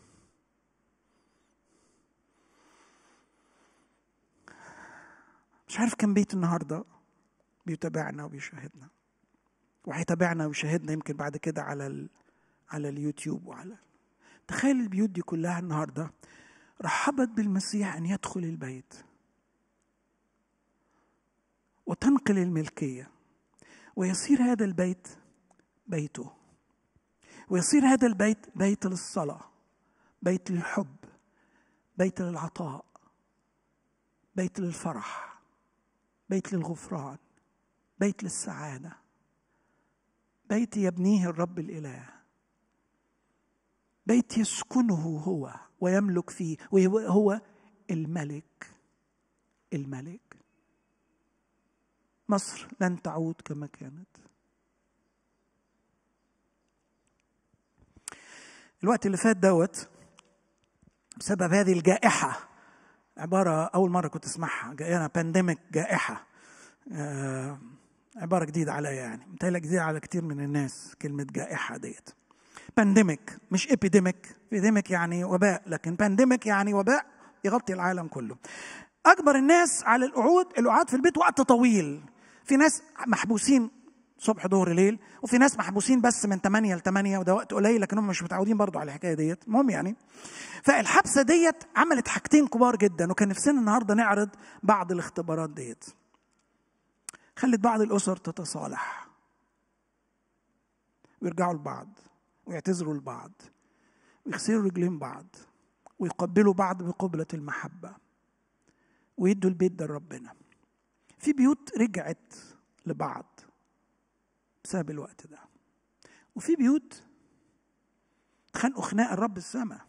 مش عارف كم بيت النهارده بيتابعنا وبيشاهدنا وهيتابعنا ويشاهدنا يمكن بعد كده على ال... على اليوتيوب وعلى تخيل البيوت دي كلها النهارده رحبت بالمسيح ان يدخل البيت وتنقل الملكيه ويصير هذا البيت بيته ويصير هذا البيت بيت للصلاه بيت للحب بيت للعطاء بيت للفرح بيت للغفران بيت للسعاده بيت يبنيه الرب الاله بيت يسكنه هو ويملك فيه وهو الملك الملك مصر لن تعود كما كانت الوقت اللي فات دوت بسبب هذه الجائحة عبارة أول مرة كنت أسمعها جائحة بانديميك جائحة آه عبارة جديدة عليا يعني متهيألي جديدة على كتير من الناس كلمة جائحة ديت بانديميك مش ابيديميك ابيديميك يعني وباء لكن بانديميك يعني وباء يغطي العالم كله اكبر الناس على القعود القعاد في البيت وقت طويل في ناس محبوسين صبح ظهر ليل وفي ناس محبوسين بس من 8 ل 8 وده وقت قليل لكن هم مش متعودين برضو على الحكايه ديت المهم يعني فالحبسه ديت عملت حاجتين كبار جدا وكان نفسنا النهارده نعرض بعض الاختبارات ديت خلت بعض الاسر تتصالح ويرجعوا لبعض ويعتذروا لبعض ويغسلوا رجلين بعض ويقبلوا بعض بقبلة المحبة ويدوا البيت ده لربنا في بيوت رجعت لبعض بسبب الوقت ده وفي بيوت اتخانقوا خناق الرب السماء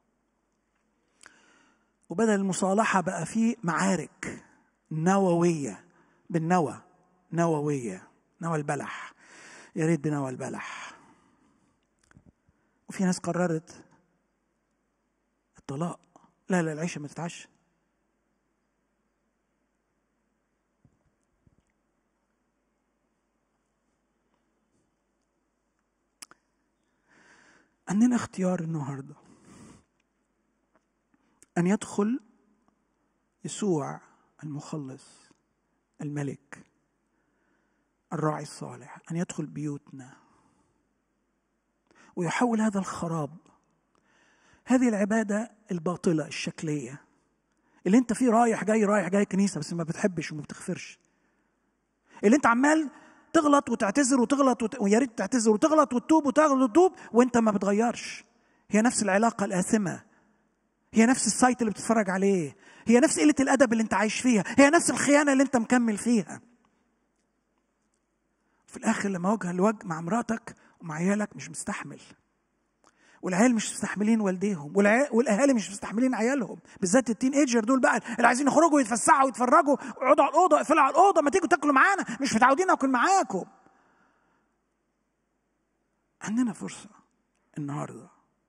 وبدل المصالحة بقى في معارك نووية بالنوى نووية نوى البلح يا ريت بنوى البلح وفي ناس قررت الطلاق لا لا العيشة ما تتعش عندنا اختيار النهارده ان يدخل يسوع المخلص الملك الراعي الصالح ان يدخل بيوتنا ويحول هذا الخراب هذه العباده الباطله الشكليه اللي انت فيه رايح جاي رايح جاي كنيسه بس ما بتحبش وما بتغفرش اللي انت عمال تغلط وتعتذر وتغلط وت... ويا ريت تعتذر وتغلط وتتوب وتغلط وتتوب وانت ما بتغيرش هي نفس العلاقه الآثمة هي نفس السايت اللي بتتفرج عليه هي نفس قلة الأدب اللي أنت عايش فيها هي نفس الخيانة اللي أنت مكمل فيها في الآخر لما وجه لوجه مع مراتك ومع عيالك مش مستحمل والعيال مش مستحملين والديهم والاهالي مش مستحملين عيالهم بالذات التين ايجر دول بقى اللي عايزين يخرجوا ويتفسحوا ويتفرجوا اقعدوا على الاوضه اقفلوا على الاوضه ما تيجوا تاكلوا معانا مش متعودين اكل معاكم عندنا فرصه النهارده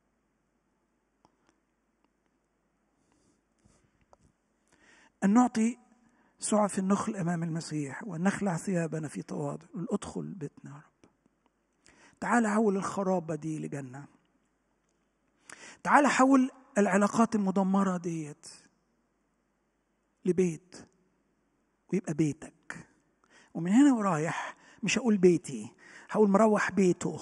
ان نعطي سعف النخل امام المسيح ونخلع ثيابنا في تواضع ادخل بيتنا يا رب تعال حول الخرابه دي لجنه تعال حول العلاقات المدمرة ديت لبيت ويبقى بيتك ومن هنا ورايح مش هقول بيتي هقول مروح بيته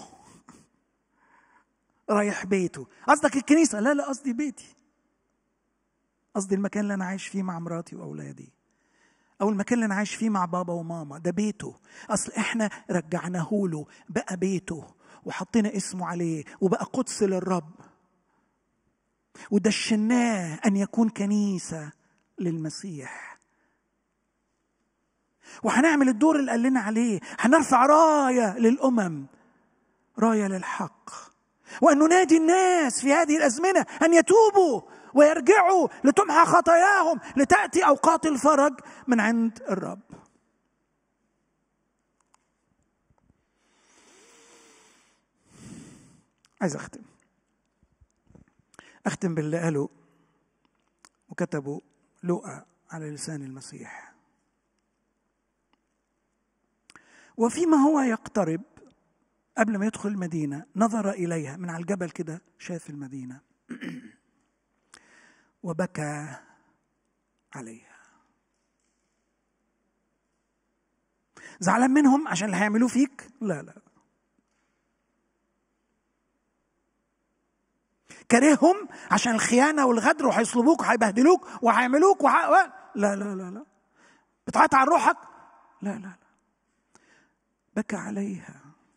رايح بيته قصدك الكنيسة لا لا قصدي بيتي قصدي المكان اللي أنا عايش فيه مع مراتي وأولادي أو المكان اللي أنا عايش فيه مع بابا وماما ده بيته أصل إحنا رجعناه له بقى بيته وحطينا اسمه عليه وبقى قدس للرب ودشناه ان يكون كنيسه للمسيح وهنعمل الدور اللي قال لنا عليه هنرفع رايه للامم رايه للحق وان ننادي الناس في هذه الازمنه ان يتوبوا ويرجعوا لتمحى خطاياهم لتاتي اوقات الفرج من عند الرب عايز اختم اختم باللي قاله وكتبوا لؤى على لسان المسيح وفيما هو يقترب قبل ما يدخل المدينه نظر اليها من على الجبل كده شاف المدينه وبكى عليها زعلان منهم عشان اللي هيعملوه فيك لا لا كارههم عشان الخيانة والغدر وهيصلبوك وهيبهدلوك وهيعملوك وح... لا لا لا لا بتعيط على روحك لا لا لا بكى عليها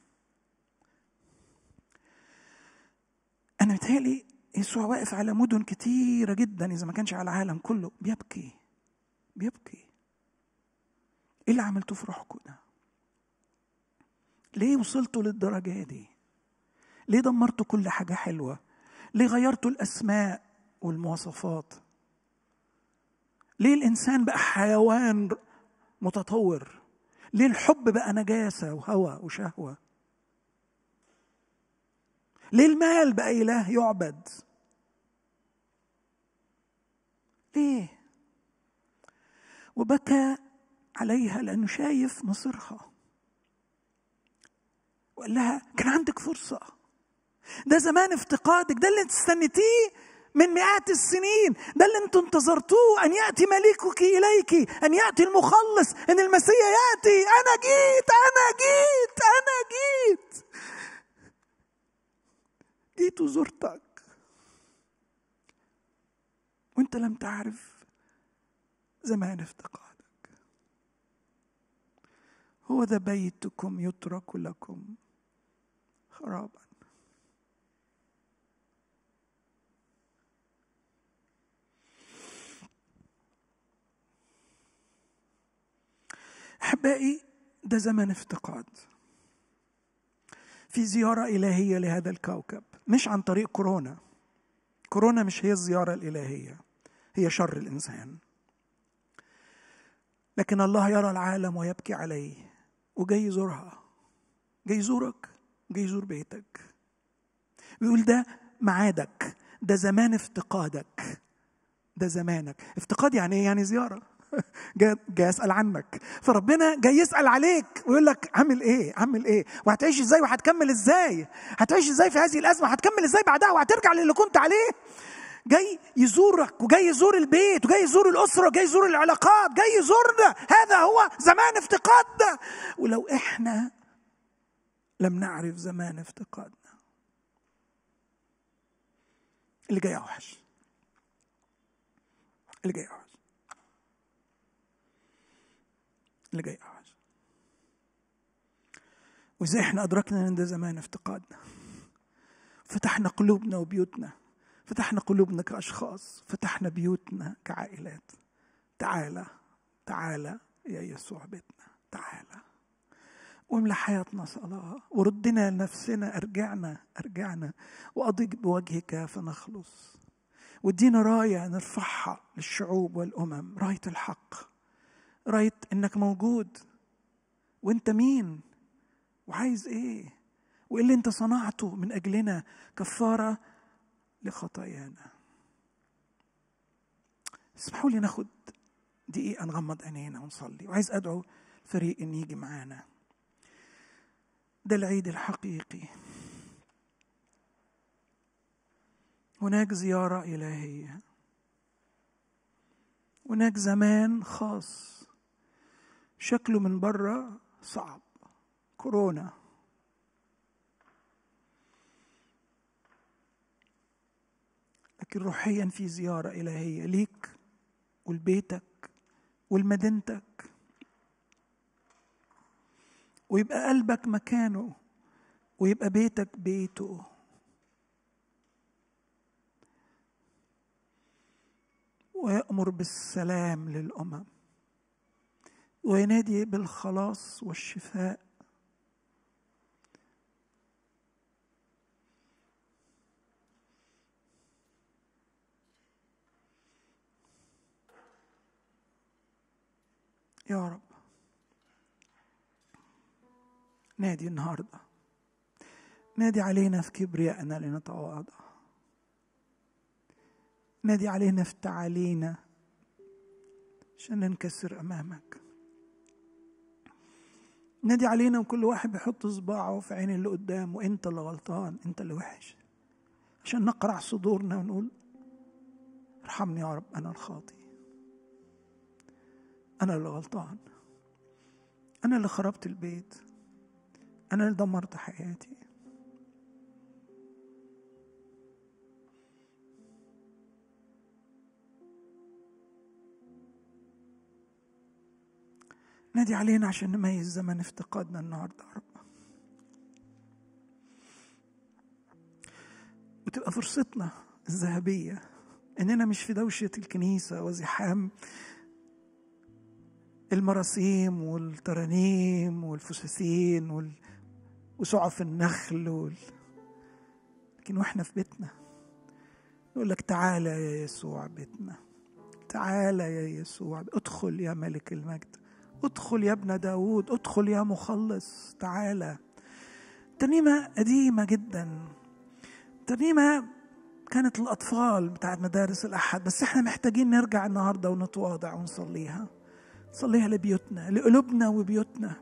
أنا متهيألي يسوع واقف على مدن كتيرة جدا إذا ما كانش على العالم كله بيبكي بيبكي إيه اللي عملتوه في روحكم ده؟ ليه وصلتوا للدرجة دي؟ ليه دمرتوا كل حاجة حلوة؟ ليه غيرتوا الاسماء والمواصفات ليه الانسان بقى حيوان متطور ليه الحب بقى نجاسه وهوى وشهوه ليه المال بقى اله يعبد ليه وبكى عليها لانه شايف مصيرها وقال لها كان عندك فرصه ده زمان افتقادك ده اللي انت استنيتيه من مئات السنين ده اللي انتم انتظرتوه ان ياتي ملكك اليك ان ياتي المخلص ان المسيح ياتي انا جيت انا جيت انا جيت جيت وزرتك وانت لم تعرف زمان افتقادك هو ذا بيتكم يترك لكم خرابا احبائي ده زمن افتقاد في زياره الهيه لهذا الكوكب مش عن طريق كورونا كورونا مش هي الزياره الالهيه هي شر الانسان لكن الله يرى العالم ويبكي عليه وجاي يزورها جاي يزورك جاي يزور بيتك بيقول ده معادك ده زمان افتقادك ده زمانك افتقاد يعني ايه يعني زياره جاي, جاي اسال عنك فربنا جاي يسال عليك ويقول لك عامل ايه عامل ايه وهتعيش ازاي وهتكمل ازاي هتعيش ازاي في هذه الازمه هتكمل ازاي بعدها وهترجع للي كنت عليه جاي يزورك وجاي يزور البيت وجاي يزور الاسره وجاي يزور العلاقات جاي يزورنا هذا هو زمان افتقادنا ولو احنا لم نعرف زمان افتقادنا اللي جاي اوحش اللي جاي اوحش اللي جاي اوحش وازاي احنا ادركنا ان ده زمان افتقادنا فتحنا قلوبنا وبيوتنا فتحنا قلوبنا كاشخاص فتحنا بيوتنا كعائلات تعالى تعالى يا يسوع بيتنا تعالى واملى حياتنا صلاة وردنا لنفسنا ارجعنا ارجعنا وأضيق بوجهك فنخلص وادينا راية نرفعها للشعوب والأمم راية الحق راية إنك موجود وأنت مين وعايز إيه وإيه اللي أنت صنعته من أجلنا كفارة لخطايانا اسمحوا لي ناخد دقيقة نغمض عينينا ونصلي وعايز أدعو الفريق إن يجي معانا ده العيد الحقيقي هناك زيارة إلهية هناك زمان خاص شكله من بره صعب كورونا لكن روحيا في زيارة إلهية ليك ولبيتك ولمدينتك ويبقى قلبك مكانه ويبقى بيتك بيته ويأمر بالسلام للأمم وينادي بالخلاص والشفاء يا رب نادي النهارده نادي علينا في كبريائنا لنتواضع نادي علينا في تعالينا عشان ننكسر امامك نادي علينا وكل واحد بيحط صباعه في عين اللي قدامه انت اللي غلطان انت اللي وحش عشان نقرع صدورنا ونقول ارحمني يا رب انا الخاطي انا اللي غلطان انا اللي خربت البيت انا اللي دمرت حياتي نادي علينا عشان نميز زمن افتقادنا النهارده يا رب وتبقى فرصتنا الذهبيه اننا مش في دوشه الكنيسه وزحام المراسيم والترانيم والفساتين وال... وسعف النخل وال... لكن واحنا في بيتنا يقول لك تعالى يا يسوع بيتنا تعالى يا يسوع ادخل يا ملك المجد ادخل يا ابن داود ادخل يا مخلص تعالى ترنيمة قديمة جدا ترنيمة كانت الأطفال بتاعت مدارس الأحد بس احنا محتاجين نرجع النهاردة ونتواضع ونصليها نصليها لبيوتنا لقلوبنا وبيوتنا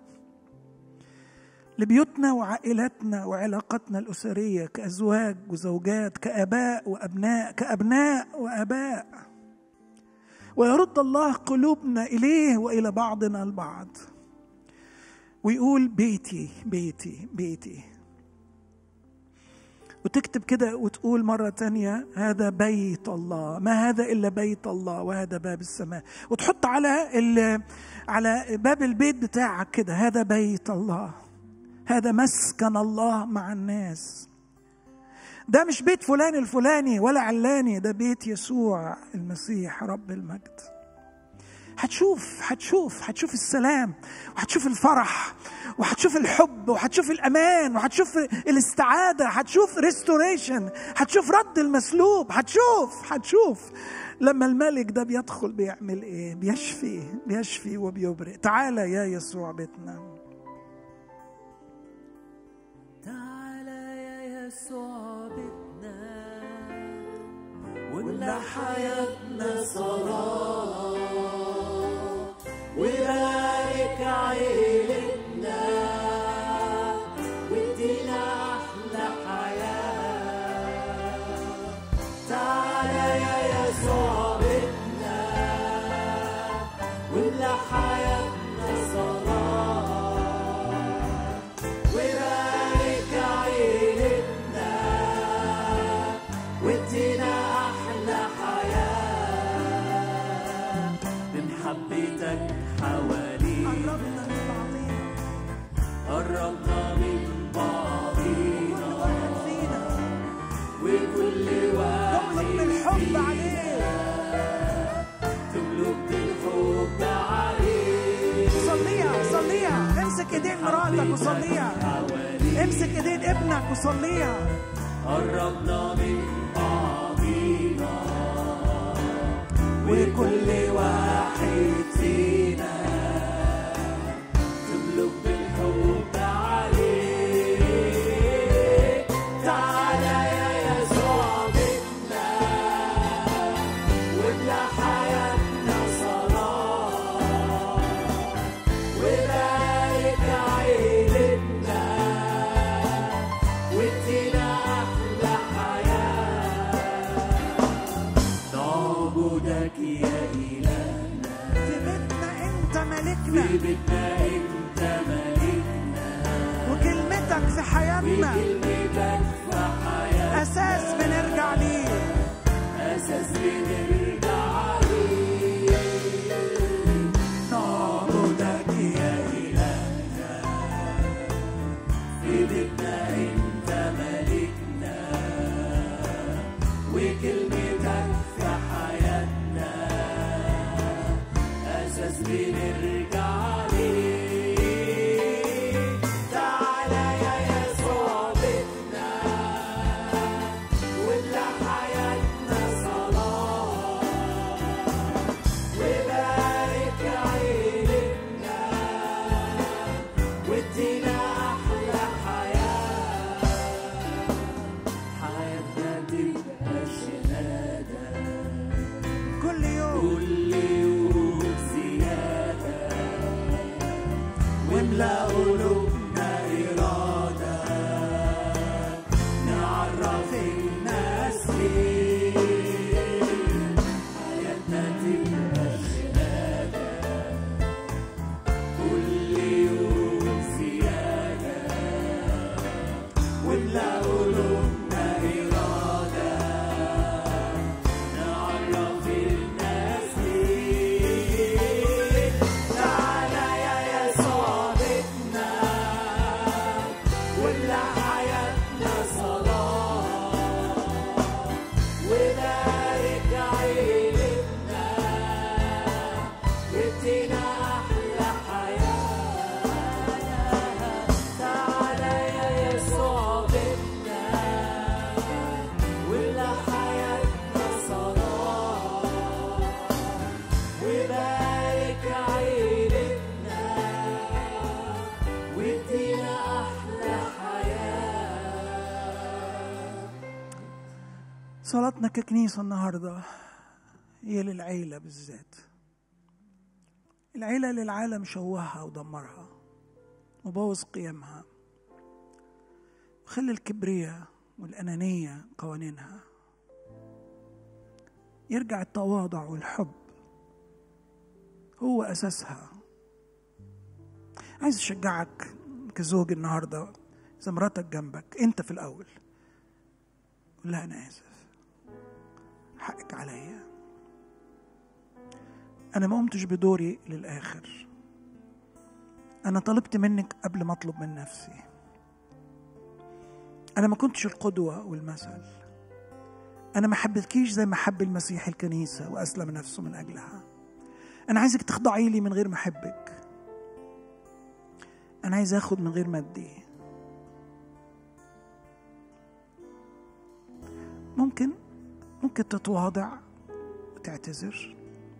لبيوتنا وعائلاتنا وعلاقاتنا الأسرية كأزواج وزوجات كآباء وأبناء كأبناء وآباء ويرد الله قلوبنا إليه وإلى بعضنا البعض ويقول بيتي بيتي بيتي وتكتب كده وتقول مرة تانية هذا بيت الله ما هذا إلا بيت الله وهذا باب السماء وتحط على على باب البيت بتاعك كده هذا بيت الله هذا مسكن الله مع الناس ده مش بيت فلان الفلاني ولا علاني ده بيت يسوع المسيح رب المجد هتشوف هتشوف هتشوف السلام وهتشوف الفرح وهتشوف الحب وهتشوف الامان وهتشوف الاستعاده هتشوف ريستوريشن هتشوف رد المسلوب هتشوف هتشوف لما الملك ده بيدخل بيعمل ايه بيشفي بيشفي وبيبرئ تعالى يا يسوع بيتنا تعالى يا يسوع بيتنا واملى حياتنا صلاة وبارك عيلتنا وادينا أحلى حياة تعالى يا يسوع بيتنا واملى حياتنا صلاة وبارك عيلتنا وادينا احلى حياه من حبيتك حوالينا قربنا من بعضينا قربنا من بعضينا واحد فينا وكل واحد نطلب بالحب عليه تملك بالحب عليه صليها صليها امسك ايدين مراتك وصليها حوالينا امسك ايدين ابنك وصليها قربنا من بعضينا وكل واحد فينا تملك بالحب عليه تعالى يا يسوع بيتنا واملى حياتنا صلاة وبارك عيلتنا وادينا احلى حياه نعبدك يا الهنا في بيتنا انت في ملكنا بيتنا انت ملكنا وكلمتك في حياتنا وكلمتك في حياتنا اساس بنرجع ليه اساس بنرجع عليه نعبدك يا الهنا في بيتنا انت ملكنا وكلمتك في حياتنا اساس بنرجع عليه تعالى يا يسوع بيتنا واملى حياتنا صلاة وبارك عيلتنا وادينا أحلى حياة وبارك عيلتنا وادينا أحلى حياة صلاتنا ككنيسة النهاردة هي للعيلة بالذات العيلة اللي العالم شوهها ودمرها وبوظ قيمها وخلى الكبرياء والأنانية قوانينها يرجع التواضع والحب هو أساسها عايز أشجعك كزوج النهاردة إذا مراتك جنبك أنت في الأول قول لها أنا آسف حقك عليا أنا ما قمتش بدوري للآخر أنا طلبت منك قبل ما أطلب من نفسي أنا ما كنتش القدوة والمثل أنا ما حبيتكيش زي ما حب المسيح الكنيسة وأسلم نفسه من أجلها أنا عايزك تخضعي لي من غير ما أحبك أنا عايز آخد من غير ما أدي ممكن ممكن تتواضع وتعتذر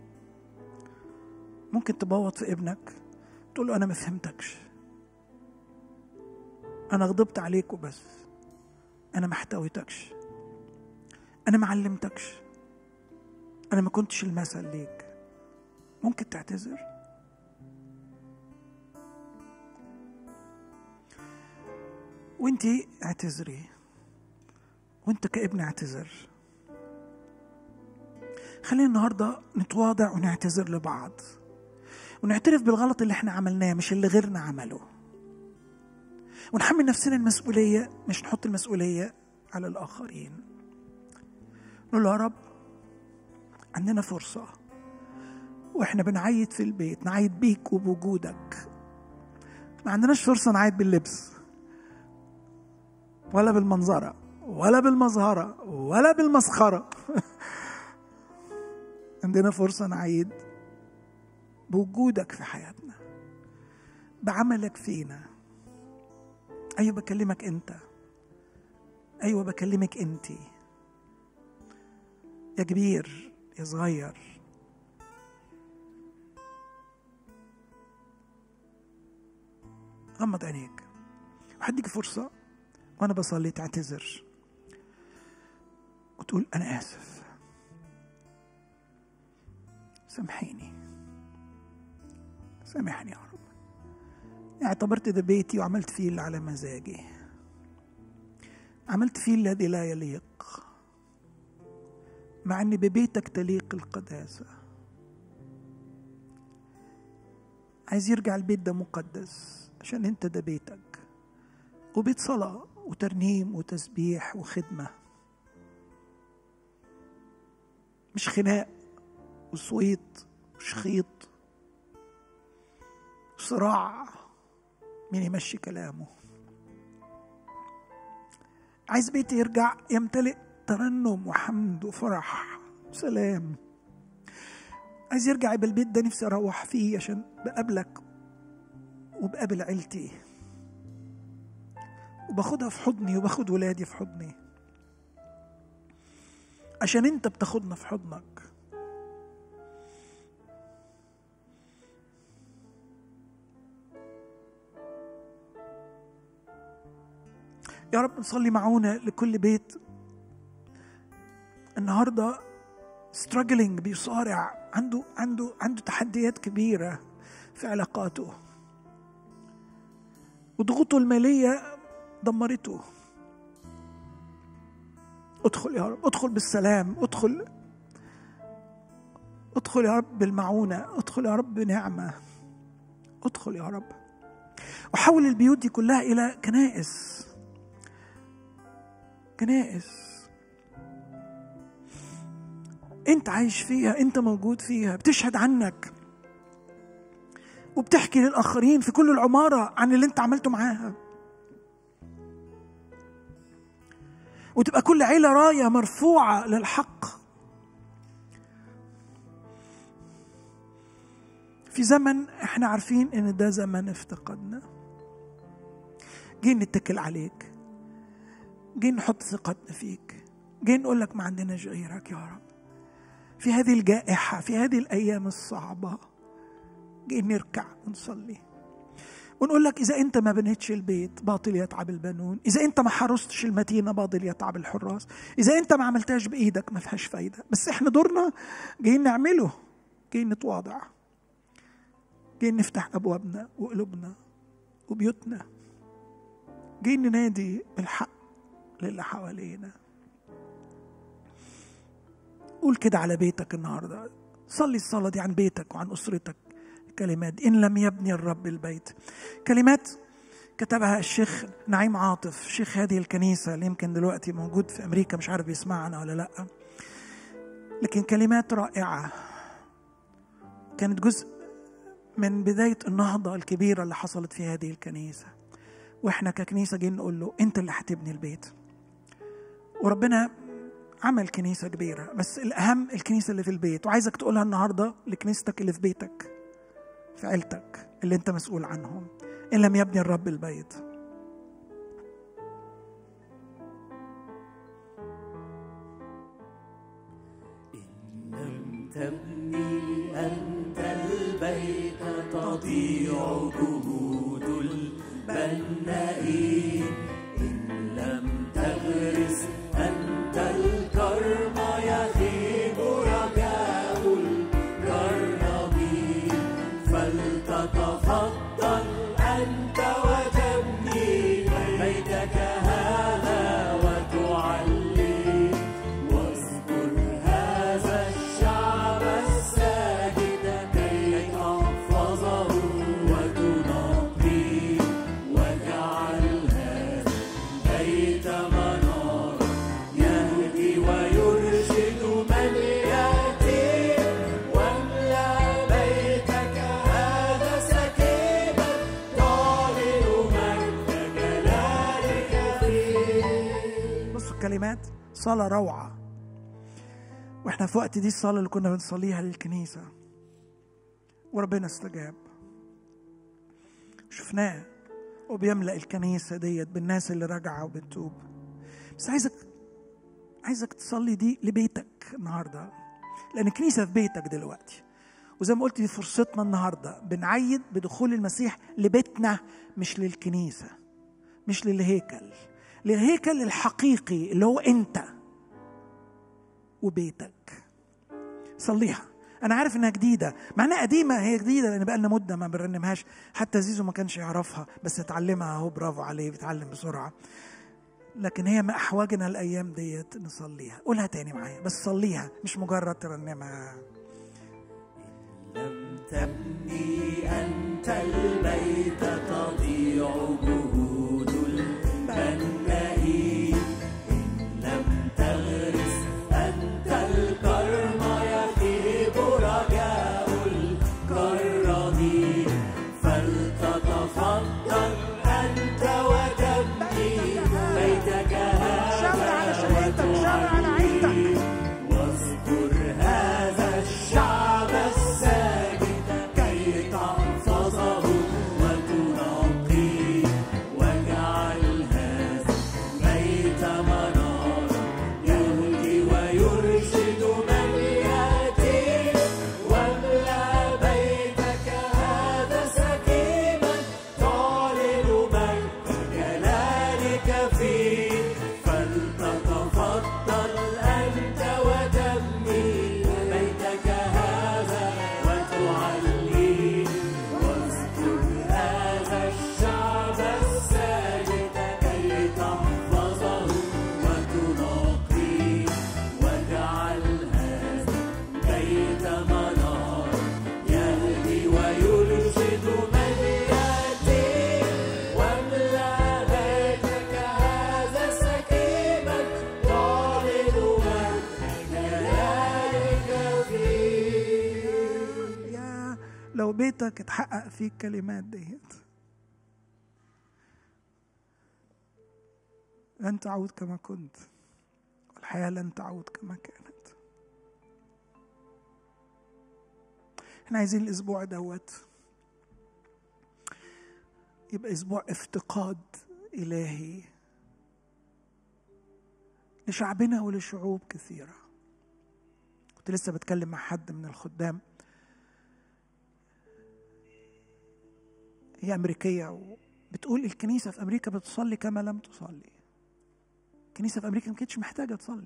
ممكن تبوط في ابنك تقول له أنا ما فهمتكش أنا غضبت عليك وبس أنا ما احتويتكش أنا ما علمتكش أنا ما كنتش المثل ليك ممكن تعتذر وانتي اعتذري وانت كابن اعتذر خلينا النهارده نتواضع ونعتذر لبعض ونعترف بالغلط اللي احنا عملناه مش اللي غيرنا عمله ونحمل نفسنا المسؤولية مش نحط المسؤولية على الآخرين نقول له يا رب عندنا فرصة واحنا بنعيد في البيت نعيد بيك وبوجودك ما عندناش فرصة نعيد باللبس ولا بالمنظرة ولا بالمظهرة ولا بالمسخرة عندنا فرصة نعيد بوجودك في حياتنا بعملك فينا أيوة بكلمك أنت أيوة بكلمك أنت يا كبير يا صغير غمض عينيك وهديك فرصة وأنا بصلي تعتذر وتقول أنا آسف سامحيني سامحني يا رب اعتبرت ده بيتي وعملت فيه اللي على مزاجي عملت فيه الذي لا يليق مع ان ببيتك تليق القداسه عايز يرجع البيت ده مقدس عشان انت ده بيتك وبيت صلاه وترنيم وتسبيح وخدمه مش خناق وصويت وشخيط صراع مين يمشي كلامه عايز بيتي يرجع يمتلئ ترنم وحمد وفرح وسلام عايز يرجع يبقى البيت ده نفسي اروح فيه عشان بقابلك وبقابل عيلتي وباخدها في حضني وباخد ولادي في حضني عشان انت بتاخدنا في حضنك يا رب نصلي معونا لكل بيت النهارده struggling بيصارع عنده عنده عنده تحديات كبيره في علاقاته وضغوطه الماليه دمرته ادخل يا رب ادخل بالسلام ادخل ادخل يا رب بالمعونه ادخل يا رب بنعمه ادخل يا رب وحول البيوت دي كلها الى كنائس كنائس انت عايش فيها انت موجود فيها بتشهد عنك وبتحكي للاخرين في كل العماره عن اللي انت عملته معاها وتبقى كل عيله رايه مرفوعه للحق في زمن احنا عارفين ان ده زمن افتقدنا جايين نتكل عليك جايين نحط ثقتنا فيك جايين نقول لك ما عندناش غيرك يا رب في هذه الجائحة في هذه الأيام الصعبة جايين نركع ونصلي ونقول لك إذا أنت ما بنيتش البيت باطل يتعب البنون إذا أنت ما حرستش المدينة باطل يتعب الحراس إذا أنت ما عملتهاش بإيدك ما فيهاش فايدة بس إحنا دورنا جايين نعمله جايين نتواضع جايين نفتح أبوابنا وقلوبنا وبيوتنا جايين ننادي بالحق للي حوالينا قول كده على بيتك النهارده صلي الصلاه دي عن بيتك وعن اسرتك كلمات ان لم يبني الرب البيت كلمات كتبها الشيخ نعيم عاطف شيخ هذه الكنيسه اللي يمكن دلوقتي موجود في امريكا مش عارف بيسمعنا ولا لا لكن كلمات رائعه كانت جزء من بدايه النهضه الكبيره اللي حصلت في هذه الكنيسه واحنا ككنيسه جايين نقول له انت اللي هتبني البيت وربنا عمل كنيسة كبيرة بس الأهم الكنيسة اللي في البيت وعايزك تقولها النهاردة لكنيستك اللي في بيتك في عيلتك اللي أنت مسؤول عنهم إن لم يبني الرب البيت لم تبني أنت البيت تضيع جهود البنائين إن لم تغرس أنت الكرم يخيب رجاء الكرمين فلتتفضل أنت وتبني بيتك هذا وتعلي واذكر هذا الشعب الساجد كي تحفظه وتنقيه واجعل هذا بيت منار يهدي ويرشد من يأتي واملأ بيتك هذا سكيبا تعلن مجد جلالك فيه بصوا الكلمات صلاة روعة واحنا في وقت دي الصلاة اللي كنا بنصليها للكنيسة وربنا استجاب شفناه وبيملأ الكنيسة ديت بالناس اللي راجعة وبتتوب بس عايزك عايزك تصلي دي لبيتك النهارده لأن الكنيسة في بيتك دلوقتي وزي ما قلت دي فرصتنا النهارده بنعيد بدخول المسيح لبيتنا مش للكنيسة مش للهيكل للهيكل الحقيقي اللي هو انت وبيتك صليها انا عارف انها جديده مع انها قديمه هي جديده لان بقى لنا مده ما بنرنمهاش حتى زيزو ما كانش يعرفها بس اتعلمها اهو برافو عليه بيتعلم بسرعه لكن هي من احواجنا الايام ديت نصليها قولها تاني معايا بس صليها مش مجرد ترنمها لم تبني أنت البيت تضيع جهود البنائين إن لم تغرس أنت الكرم يخيب رجاء الكرمين فلتتفضل أنت وتبني بيتك شاور على هذا شريتك شاور على عيلتك واذكر هذا الشعب الساجد كي تحفظه وتنقيه واجعل هذا بيت منار يهدي ويرشد من ياتي واملا بيتك هذا سكيبا تعلن مجد جلالك فيه فلتتفضل أنت وتبني بيتك هذا وتعليه واذكر هذا الشعب الساجد كي تحفظه وتنقيه واجعل هذا بيت منار يهدي ويرشد من يأتي واملأ بيتك هذا سكيبا تعلن مجد جلالك فيه يا لو بيتك اتحقق فيه الكلمات ديت لن تعود كما كنت والحياة لن تعود كما كانت احنا عايزين الاسبوع دوت يبقى اسبوع افتقاد الهي لشعبنا ولشعوب كثيره كنت لسه بتكلم مع حد من الخدام هي أمريكية بتقول الكنيسة في أمريكا بتصلي كما لم تصلي الكنيسة في أمريكا ما كانتش محتاجة تصلي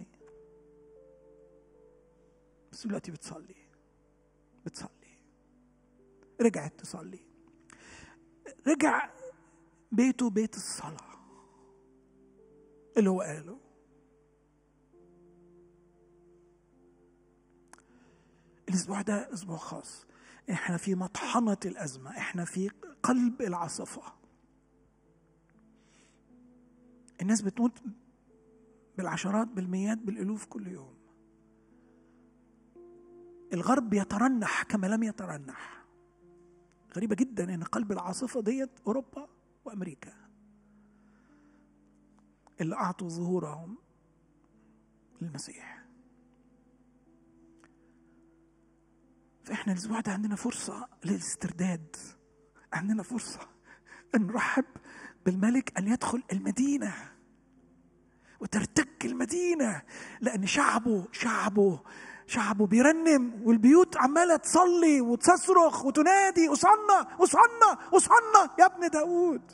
بس دلوقتي بتصلي بتصلي رجعت تصلي رجع بيته بيت الصلاة اللي هو قاله الأسبوع ده أسبوع خاص احنا في مطحنة الأزمة احنا في قلب العاصفة الناس بتموت بالعشرات بالمئات بالألوف كل يوم الغرب يترنح كما لم يترنح غريبة جدا ان قلب العاصفة ديت اوروبا وامريكا اللي اعطوا ظهورهم للمسيح فاحنا الاسبوع ده عندنا فرصة للاسترداد عندنا فرصة ان نرحب بالملك ان يدخل المدينة وترتج المدينة لأن شعبه شعبه شعبه بيرنم والبيوت عمالة تصلي وتصرخ وتنادي أصعنا أصعنا أصعنا يا ابن داود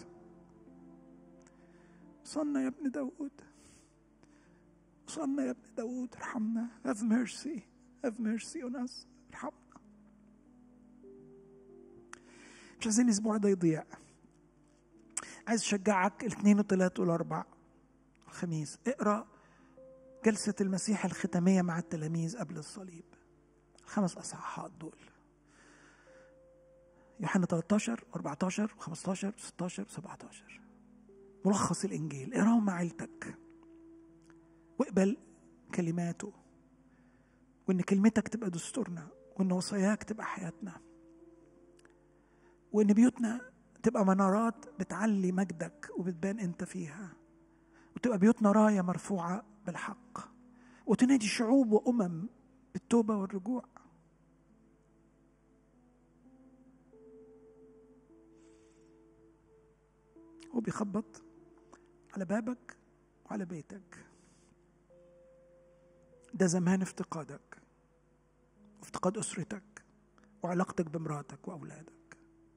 أصعنا يا ابن داود أصعنا يا ابن داود ارحمنا have mercy have mercy on us ارحمنا مش عايزين الأسبوع ده يضيع عايز أشجعك الاثنين والثلاث والأربع الخميس اقرأ جلسة المسيح الختامية مع التلاميذ قبل الصليب الخمس أصحاحات دول يوحنا 13 و14 و15 و16 و17 ملخص الإنجيل اقراهم مع عيلتك واقبل كلماته وإن كلمتك تبقى دستورنا وإن وصاياك تبقى حياتنا وإن بيوتنا تبقى منارات بتعلي مجدك وبتبان أنت فيها وتبقى بيوتنا راية مرفوعة بالحق وتنادي شعوب وامم بالتوبه والرجوع هو بيخبط على بابك وعلى بيتك ده زمان افتقادك وافتقاد اسرتك وعلاقتك بمراتك واولادك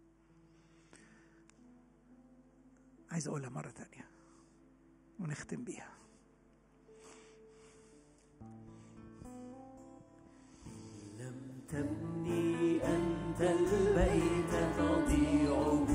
عايز اقولها مره ثانيه ونختم بيها لم تبني أنت البيت تضيع